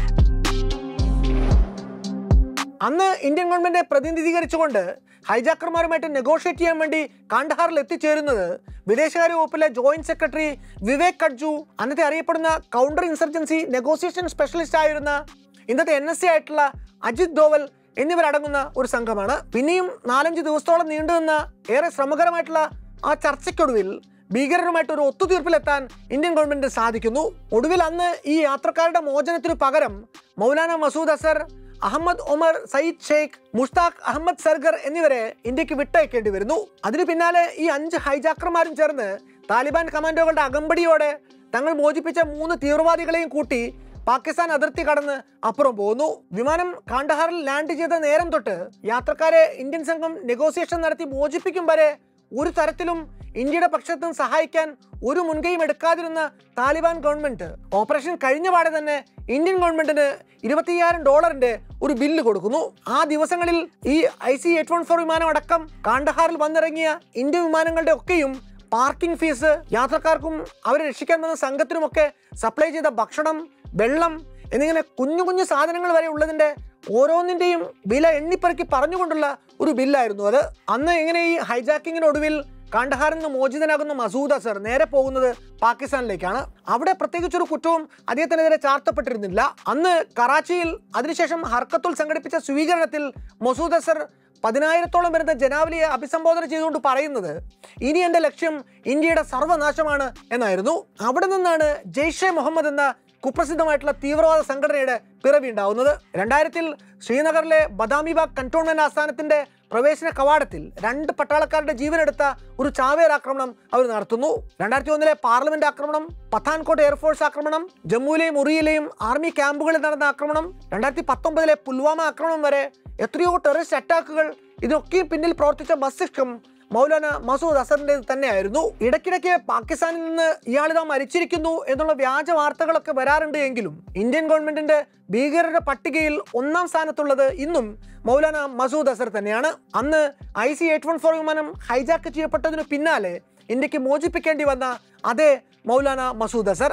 അന്ന് ഇന്ത്യൻ ഗവൺമെന്റിനെ പ്രതിനിധീകരിച്ചുകൊണ്ട് ഹൈജാക്കർമാരുമായിട്ട് നെഗോഷിയേറ്റ് ചെയ്യാൻ വേണ്ടി കാണ്ഡഹാറിൽ എത്തിച്ചേരുന്നത് വിദേശകാര്യ വകുപ്പിലെ ജോയിന്റ് സെക്രട്ടറി വിവേക് കഡ്ജു അന്നത്തെ അറിയപ്പെടുന്ന കൗണ്ടർ ഇൻസർജൻസി നെഗോസിയേഷൻ സ്പെഷ്യലിസ്റ്റ് ആയിരുന്ന ഇന്നത്തെ എൻ എസ് സി ആയിട്ടുള്ള അജിത് ദോവൽ എന്നിവരടങ്ങുന്ന ഒരു സംഘമാണ് പിന്നെയും നാലഞ്ച് ദിവസത്തോളം നീണ്ടുനിന്ന ഏറെ ശ്രമകരമായിട്ടുള്ള ആ ചർച്ചയ്ക്കൊടുവിൽ ഭീകരരുമായിട്ട് ഒരു ഒത്തുതീർപ്പിലെത്താൻ ഇന്ത്യൻ ഗവൺമെന്റിന് സാധിക്കുന്നു ഒടുവിൽ അന്ന് ഈ യാത്രക്കാരുടെ മോചനത്തിനു പകരം മൗലാന മസൂദ് അസർ അഹമ്മദ് ഒമർ സയ്യിദ് ഷെയ്ഖ് മുഷ്താഖ് അഹമ്മദ് സർഗർ എന്നിവരെ ഇന്ത്യക്ക് വിട്ടയക്കേണ്ടി വരുന്നു അതിനു പിന്നാലെ ഈ അഞ്ച് ഹൈജാക്കർമാരും ചേർന്ന് താലിബാൻ കമാൻഡോകളുടെ അകമ്പടിയോടെ തങ്ങൾ മോചിപ്പിച്ച മൂന്ന് തീവ്രവാദികളെയും കൂട്ടി പാകിസ്ഥാൻ അതിർത്തി കടന്ന് അപ്പുറം പോകുന്നു വിമാനം കാണ്ഡഹാറിൽ ലാൻഡ് ചെയ്ത നേരം തൊട്ട് യാത്രക്കാരെ ഇന്ത്യൻ സംഘം നെഗോസിയേഷൻ നടത്തി മോചിപ്പിക്കും വരെ ഒരു തരത്തിലും ഇന്ത്യയുടെ പക്ഷത്തും സഹായിക്കാൻ ഒരു മുൻകൈയും എടുക്കാതിരുന്ന താലിബാൻ ഗവൺമെന്റ് ഓപ്പറേഷൻ കഴിഞ്ഞ പാടെ തന്നെ ഇന്ത്യൻ ഗവൺമെന്റിന് ഇരുപത്തിയ്യായിരം ഡോളറിന്റെ ഒരു ബില്ല് കൊടുക്കുന്നു ആ ദിവസങ്ങളിൽ ഈ I C eight one four വിമാനം അടക്കം കാണ്ഡഹാറിൽ വന്നിറങ്ങിയ ഇന്ത്യൻ വിമാനങ്ങളുടെ ഒക്കെയും പാർക്കിംഗ് ഫീസ് യാത്രക്കാർക്കും അവരെ രക്ഷിക്കാൻ വന്ന സംഘത്തിനുമൊക്കെ സപ്ലൈ ചെയ്ത ഭക്ഷണം വെള്ളം എന്നിങ്ങനെ കുഞ്ഞു കുഞ്ഞു സാധനങ്ങൾ വരെ ഉള്ളതിന്റെ ഓരോന്നിന്റെയും വില എണ്ണിപ്പെറുക്കി പറഞ്ഞുകൊണ്ടുള്ള ഒരു ബില്ലായിരുന്നു അത് അന്ന് ഇങ്ങനെ ഈ ഹൈജാക്കിങ്ങിനൊടുവിൽ കാണ്ഡഹാറിൽ നിന്ന് മോചിതനാകുന്ന മസൂദ് അസർ നേരെ പോകുന്നത് പാകിസ്ഥാനിലേക്കാണ് അവിടെ പ്രത്യേകിച്ചൊരു കുറ്റവും അദ്ദേഹത്തിനെതിരെ ചാർത്തപ്പെട്ടിരുന്നില്ല അന്ന് കറാച്ചിയിൽ അതിനുശേഷം ഹർക്കത്തുൽ സംഘടിപ്പിച്ച സ്വീകരണത്തിൽ മസൂദ് അസർ പതിനായിരത്തോളം വരുന്ന ജനാവലിയെ അഭിസംബോധന ചെയ്തുകൊണ്ട് പറയുന്നത് ഇനി എൻ്റെ ലക്ഷ്യം ഇന്ത്യയുടെ സർവനാശമാണ് എന്നായിരുന്നു അവിടെ നിന്നാണ് ജെയ്ഷെ മുഹമ്മദ് എന്ന കുപ്രസിദ്ധമായിട്ടുള്ള തീവ്രവാദ സംഘടനയുടെ പിറവി ഉണ്ടാവുന്നത് രണ്ടായിരത്തിൽ ശ്രീനഗറിലെ ബദാമിബാഗ് കന്റോൺമെന്റ് ആസ്ഥാനത്തിന്റെ പ്രവേശന കവാടത്തിൽ രണ്ട് പട്ടാളക്കാരുടെ ജീവനെടുത്ത ഒരു ചാവേർ ആക്രമണം അവർ നടത്തുന്നു രണ്ടായിരത്തി ഒന്നിലെ പാർലമെന്റ് ആക്രമണം പത്താൻകോട്ട് എയർഫോഴ്സ് ആക്രമണം ജമ്മുവിലെയും ഉറിയിലെയും ആർമി ക്യാമ്പുകളിൽ നടന്ന ആക്രമണം രണ്ടായിരത്തി പത്തൊമ്പതിലെ പുൽവാമ ആക്രമണം വരെ എത്രയോ ടെററിസ്റ്റ് അറ്റാക്കുകൾ ഇതിനൊക്കെയും പിന്നിൽ പ്രവർത്തിച്ച മസ്തിഷ്കം മൗലാന മസൂദ് അസറിന്റെ തന്നെയായിരുന്നു ഇടയ്ക്കിടയ്ക്ക് പാകിസ്ഥാനിൽ നിന്ന് ഇയാളിതാ മരിച്ചിരിക്കുന്നു എന്നുള്ള വ്യാജ വാർത്തകളൊക്കെ വരാറുണ്ട് എങ്കിലും ഇന്ത്യൻ ഗവൺമെന്റിന്റെ ഭീകരരുടെ പട്ടികയിൽ ഒന്നാം സ്ഥാനത്തുള്ളത് ഇന്നും മൗലാന മസൂദ് അസർ തന്നെയാണ് അന്ന് I C eight one four വിമാനം ഹൈജാക്ക് ചെയ്യപ്പെട്ടതിനു പിന്നാലെ ഇന്ത്യക്ക് മോചിപ്പിക്കേണ്ടി വന്ന അതേ മൗലാന മസൂദ് അസർ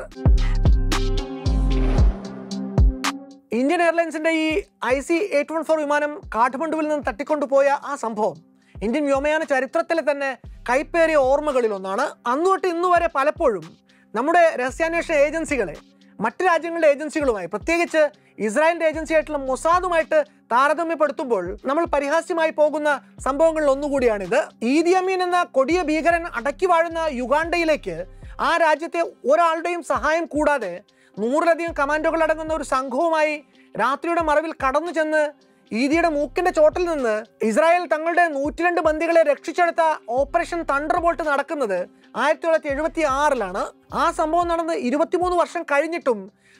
ഇന്ത്യൻ എയർലൈൻസിന്റെ ഈ I C eight one four വിമാനം കാഠ്മണ്ഡുവിൽ നിന്ന് തട്ടിക്കൊണ്ടുപോയ ആ സംഭവം ഇന്ത്യൻ വ്യോമയാന ചരിത്രത്തിലെ തന്നെ കൈപ്പേറിയ ഓർമ്മകളിൽ ഒന്നാണ് അന്നു തൊട്ട് ഇന്നു വരെ പലപ്പോഴും നമ്മുടെ രഹസ്യാന്വേഷണ ഏജൻസികളെ മറ്റ് രാജ്യങ്ങളുടെ ഏജൻസികളുമായി പ്രത്യേകിച്ച് ഇസ്രായേലിന്റെ ഏജൻസി ആയിട്ടുള്ള മൊസാദുമായിട്ട് താരതമ്യപ്പെടുത്തുമ്പോൾ നമ്മൾ പരിഹാസ്യമായി പോകുന്ന സംഭവങ്ങളിൽ ഒന്നുകൂടിയാണിത് ഈദി അമീൻ എന്ന കൊടിയ ഭീകരൻ അടക്കി വാഴുന്ന യുഗാണ്ടയിലേക്ക് ആ രാജ്യത്തെ ഒരാളുടെയും സഹായം കൂടാതെ നൂറിലധികം കമാൻഡോകൾ അടങ്ങുന്ന ഒരു സംഘവുമായി രാത്രിയുടെ മറവിൽ കടന്നു ചെന്ന് ഈദിയുടെ മൂക്കിന്റെ ചോട്ടിൽ നിന്ന് ഇസ്രായേൽ തങ്ങളുടെ നൂറ്റിരണ്ട് ബന്ദികളെ രക്ഷിച്ചെടുത്ത ഓപ്പറേഷൻ തണ്ടർ ബോൾട്ട് നടക്കുന്നത് ആയിരത്തി തൊള്ളായിരത്തി എഴുപത്തി ആറിലാണ് ആ സംഭവം നടന്ന് ഇരുപത്തിമൂന്ന് വർഷം കഴിഞ്ഞിട്ടും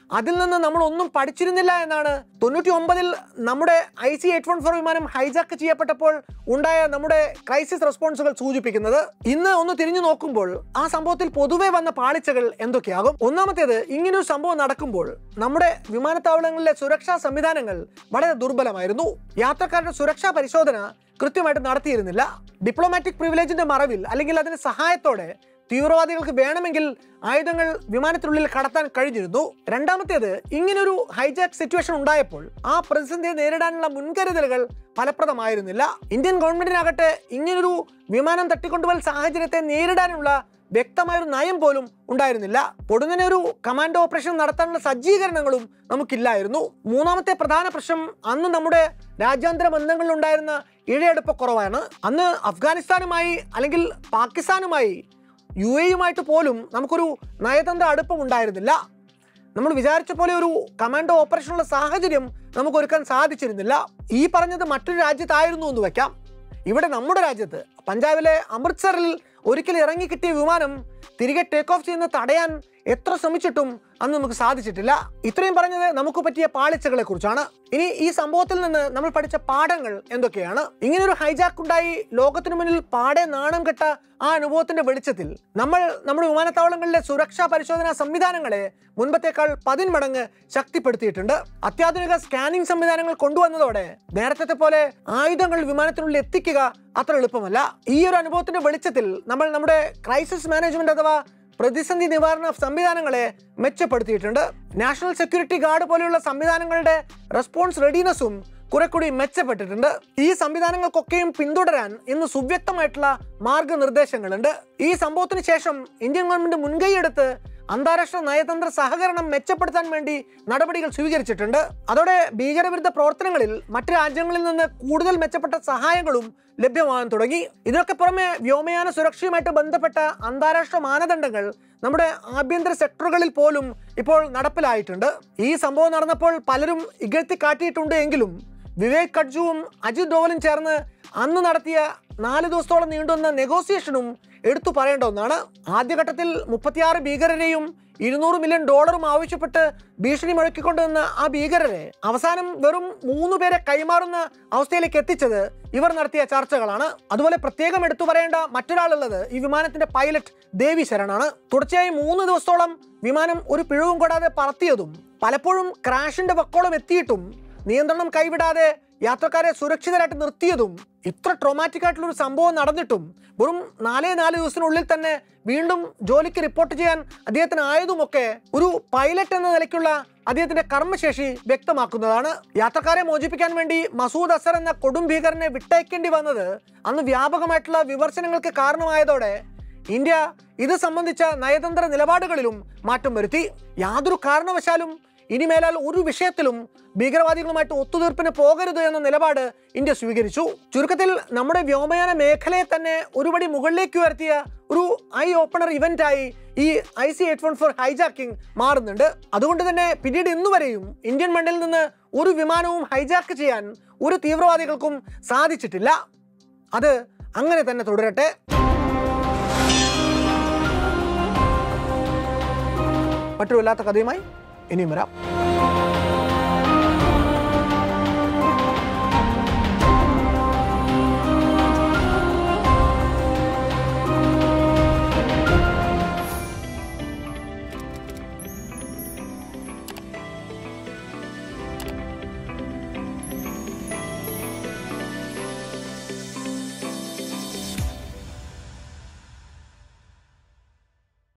അതിൽ നിന്ന് നമ്മൾ ഒന്നും പഠിച്ചിരുന്നില്ല എന്നാണ് തൊണ്ണൂറ്റി ഒമ്പതിൽ നമ്മുടെ I C eight one four വിമാനം ഹൈജാക്ക് ചെയ്യപ്പെട്ടപ്പോൾ ഉണ്ടായ നമ്മുടെ ക്രൈസിസ് റെസ്പോൺസുകൾ സൂചിപ്പിക്കുന്നത് ഇന്ന് ഒന്ന് തിരിഞ്ഞു നോക്കുമ്പോൾ ആ സംഭവത്തിൽ പൊതുവെ വന്ന പാളിച്ചകൾ എന്തൊക്കെയാകും ഒന്നാമത്തേത് ഇങ്ങനൊരു സംഭവം നടക്കുമ്പോൾ നമ്മുടെ വിമാനത്താവളങ്ങളിലെ സുരക്ഷാ സംവിധാനങ്ങൾ വളരെ ദുർബലമായിരുന്നു യാത്രക്കാരുടെ സുരക്ഷാ പരിശോധന കൃത്യമായിട്ട് നടത്തിയിരുന്നില്ല ഡിപ്ലോമാറ്റിക് പ്രിവിലേജിന്റെ മറവിൽ അല്ലെങ്കിൽ അതിന്റെ സഹായത്തോടെ തീവ്രവാദികൾക്ക് വേണമെങ്കിൽ ആയുധങ്ങൾ വിമാനത്തിനുള്ളിൽ കടത്താൻ കഴിഞ്ഞിരുന്നു രണ്ടാമത്തേത് ഇങ്ങനൊരു ഹൈജാക്ക് സിറ്റുവേഷൻ ഉണ്ടായപ്പോൾ ആ പ്രതിസന്ധിയെ നേരിടാനുള്ള മുൻകരുതലുകൾ ഫലപ്രദമായിരുന്നില്ല ഇന്ത്യൻ ഗവൺമെന്റിനാകട്ടെ ഇങ്ങനൊരു വിമാനം തട്ടിക്കൊണ്ടുപോൽ സാഹചര്യത്തെ നേരിടാനുള്ള വ്യക്തമായൊരു നയം പോലും ഉണ്ടായിരുന്നില്ല പൊടുന്നനെ ഒരു കമാൻഡോ ഓപ്പറേഷൻ നടത്താനുള്ള സജ്ജീകരണങ്ങളും നമുക്കില്ലായിരുന്നു മൂന്നാമത്തെ പ്രധാന പ്രശ്നം അന്ന് നമ്മുടെ രാജ്യാന്തര ബന്ധങ്ങളിൽ ഉണ്ടായിരുന്ന ഇഴയെടുപ്പക്കുറവാണ് അന്ന് അഫ്ഗാനിസ്ഥാനുമായി അല്ലെങ്കിൽ പാകിസ്ഥാനുമായി യു എയുമായിട്ട് പോലും നമുക്കൊരു നയതന്ത്ര അടുപ്പം ഉണ്ടായിരുന്നില്ല നമ്മൾ വിചാരിച്ച പോലെ ഒരു കമാൻഡോ ഓപ്പറേഷനുള്ള സാഹചര്യം നമുക്ക് ഒരുക്കാൻ സാധിച്ചിരുന്നില്ല ഈ പറഞ്ഞത് മറ്റൊരു രാജ്യത്തായിരുന്നു എന്ന് വെക്കാം ഇവിടെ നമ്മുടെ രാജ്യത്ത് പഞ്ചാബിലെ അമൃത്സറിൽ ഒരിക്കൽ ഇറങ്ങി കിട്ടിയ വിമാനം തിരികെ ടേക്ക് ഓഫ് ചെയ്യുന്ന തടയാൻ എത്ര ശ്രമിച്ചിട്ടും അന്ന് നമുക്ക് സാധിച്ചിട്ടില്ല ഇത്രയും പറഞ്ഞത് നമുക്ക് പറ്റിയ പാളിച്ചകളെ കുറിച്ചാണ് ഇനി ഈ സംഭവത്തിൽ നിന്ന് നമ്മൾ പഠിച്ച പാഠങ്ങൾ എന്തൊക്കെയാണ് ഇങ്ങനെ ഒരു ഹൈജാക്ക് ഉണ്ടായി ലോകത്തിനു മുന്നിൽ പാടെ നാണം കെട്ട ആ അനുഭവത്തിന്റെ വെളിച്ചത്തിൽ നമ്മൾ നമ്മുടെ വിമാനത്താവളങ്ങളിലെ സുരക്ഷാ പരിശോധനാ സംവിധാനങ്ങളെ മുൻപത്തേക്കാൾ പതിന്മടങ്ങ് ശക്തിപ്പെടുത്തിയിട്ടുണ്ട് അത്യാധുനിക സ്കാനിംഗ് സംവിധാനങ്ങൾ കൊണ്ടുവന്നതോടെ നേരത്തെ പോലെ ആയുധങ്ങൾ വിമാനത്തിനുള്ളിൽ എത്തിക്കുക അത്ര എളുപ്പമല്ല ഈ ഒരു അനുഭവത്തിന്റെ വെളിച്ചത്തിൽ നമ്മൾ നമ്മുടെ ക്രൈസിസ് മാനേജ്മെന്റ് അഥവാ പ്രതിസന്ധി നിവാരണ സംവിധാനങ്ങളെ മെച്ചപ്പെടുത്തിയിട്ടുണ്ട് നാഷണൽ സെക്യൂരിറ്റി ഗാർഡ് പോലെയുള്ള സംവിധാനങ്ങളുടെ റെസ്പോൺസ് റെഡിനെസ്സും കുറെ കൂടി മെച്ചപ്പെട്ടിട്ടുണ്ട് ഈ സംവിധാനങ്ങൾക്കൊക്കെയും പിന്തുടരാൻ ഇന്ന് സുവ്യക്തമായിട്ടുള്ള മാർഗനിർദ്ദേശങ്ങളുണ്ട് ഈ സംഭവത്തിന് ശേഷം ഇന്ത്യൻ ഗവൺമെന്റ് മുൻകൈയെടുത്ത് അന്താരാഷ്ട്ര നയതന്ത്ര സഹകരണം മെച്ചപ്പെടുത്താൻ വേണ്ടി നടപടികൾ സ്വീകരിച്ചിട്ടുണ്ട് അതോടെ ഭീകരവിരുദ്ധ പ്രവർത്തനങ്ങളിൽ മറ്റ് രാജ്യങ്ങളിൽ നിന്ന് കൂടുതൽ മെച്ചപ്പെട്ട സഹായങ്ങളും ലഭ്യമാകാൻ തുടങ്ങി ഇതിനൊക്കെ പുറമെ വ്യോമയാന സുരക്ഷയുമായിട്ട് ബന്ധപ്പെട്ട അന്താരാഷ്ട്ര മാനദണ്ഡങ്ങൾ നമ്മുടെ ആഭ്യന്തര സെക്ടറുകളിൽ പോലും ഇപ്പോൾ നടപ്പിലായിട്ടുണ്ട് ഈ സംഭവം നടന്നപ്പോൾ പലരും ഇകഴ്ത്തി കാട്ടിയിട്ടുണ്ട് എങ്കിലും വിവേക് കഡ്ജുവും അജിത് ഡോവലും ചേർന്ന് അന്ന് നടത്തിയ നാല് ദിവസത്തോളം നീണ്ടുവന്ന നെഗോസിയേഷനും എടുത്തു പറയേണ്ട ഒന്നാണ് ആദ്യഘട്ടത്തിൽ മുപ്പത്തിയാറ് ഭീകരരെയും ഇരുന്നൂറ് മില്യൺ ഡോളറും ആവശ്യപ്പെട്ട് ഭീഷണി മുഴക്കിക്കൊണ്ടുവന്ന ആ ഭീകരരെ അവസാനം വെറും മൂന്ന് പേരെ കൈമാറുന്ന അവസ്ഥയിലേക്ക് എത്തിച്ചത് ഇവർ നടത്തിയ ചർച്ചകളാണ് അതുപോലെ പ്രത്യേകം എടുത്തു പറയേണ്ട മറ്റൊരാളുള്ളത് ഈ വിമാനത്തിന്റെ പൈലറ്റ് ദേവി ശരണാണ് തുടർച്ചയായി മൂന്ന് ദിവസത്തോളം വിമാനം ഒരു പിഴവും കൂടാതെ പറത്തിയതും പലപ്പോഴും ക്രാഷിന്റെ വക്കോളം എത്തിയിട്ടും നിയന്ത്രണം കൈവിടാതെ യാത്രക്കാരെ സുരക്ഷിതരായിട്ട് നിർത്തിയതും ഇത്ര ട്രോമാറ്റിക് ആയിട്ടുള്ള ഒരു സംഭവം നടന്നിട്ടും വെറും നാലേ നാല് ദിവസത്തിനുള്ളിൽ തന്നെ വീണ്ടും ജോലിക്ക് റിപ്പോർട്ട് ചെയ്യാൻ അദ്ദേഹത്തിന് ആയതുമൊക്കെ ഒരു പൈലറ്റ് എന്ന നിലയ്ക്കുള്ള അദ്ദേഹത്തിന്റെ കർമ്മശേഷി വ്യക്തമാക്കുന്നതാണ് യാത്രക്കാരെ മോചിപ്പിക്കാൻ വേണ്ടി മസൂദ് അസർ എന്ന കൊടും ഭീകരനെ വിട്ടയക്കേണ്ടി വന്നത് അന്ന് വ്യാപകമായിട്ടുള്ള വിമർശനങ്ങൾക്ക് കാരണമായതോടെ ഇന്ത്യ ഇത് സംബന്ധിച്ച നയതന്ത്ര നിലപാടുകളിലും മാറ്റം വരുത്തി യാതൊരു കാരണവശാലും ഇനി മേലാൽ ഒരു വിഷയത്തിലും ഭീകരവാദികളുമായിട്ട് ഒത്തുതീർപ്പിന് പോകരുത് എന്ന നിലപാട് ഇന്ത്യ സ്വീകരിച്ചു ചുരുക്കത്തിൽ നമ്മുടെ വ്യോമയാന മേഖലയെ തന്നെ ഒരുപടി മുകളിലേക്ക് ഉയർത്തിയ ഒരു ഐ ഓപ്പണർ ഇവന്റായി ഈ I C eight one four hijacking മാറുന്നുണ്ട് അതുകൊണ്ട് തന്നെ പിന്നീട് ഇന്നുവരെയും ഇന്ത്യൻ മണ്ണിൽ നിന്ന് ഒരു വിമാനവും ഹൈജാക്ക് ചെയ്യാൻ ഒരു തീവ്രവാദികൾക്കും സാധിച്ചിട്ടില്ല അത് അങ്ങനെ തന്നെ തുടരട്ടെ മറ്റൊരു വല്ലാത്ത കഥയുമായി ഇനിയും വരാം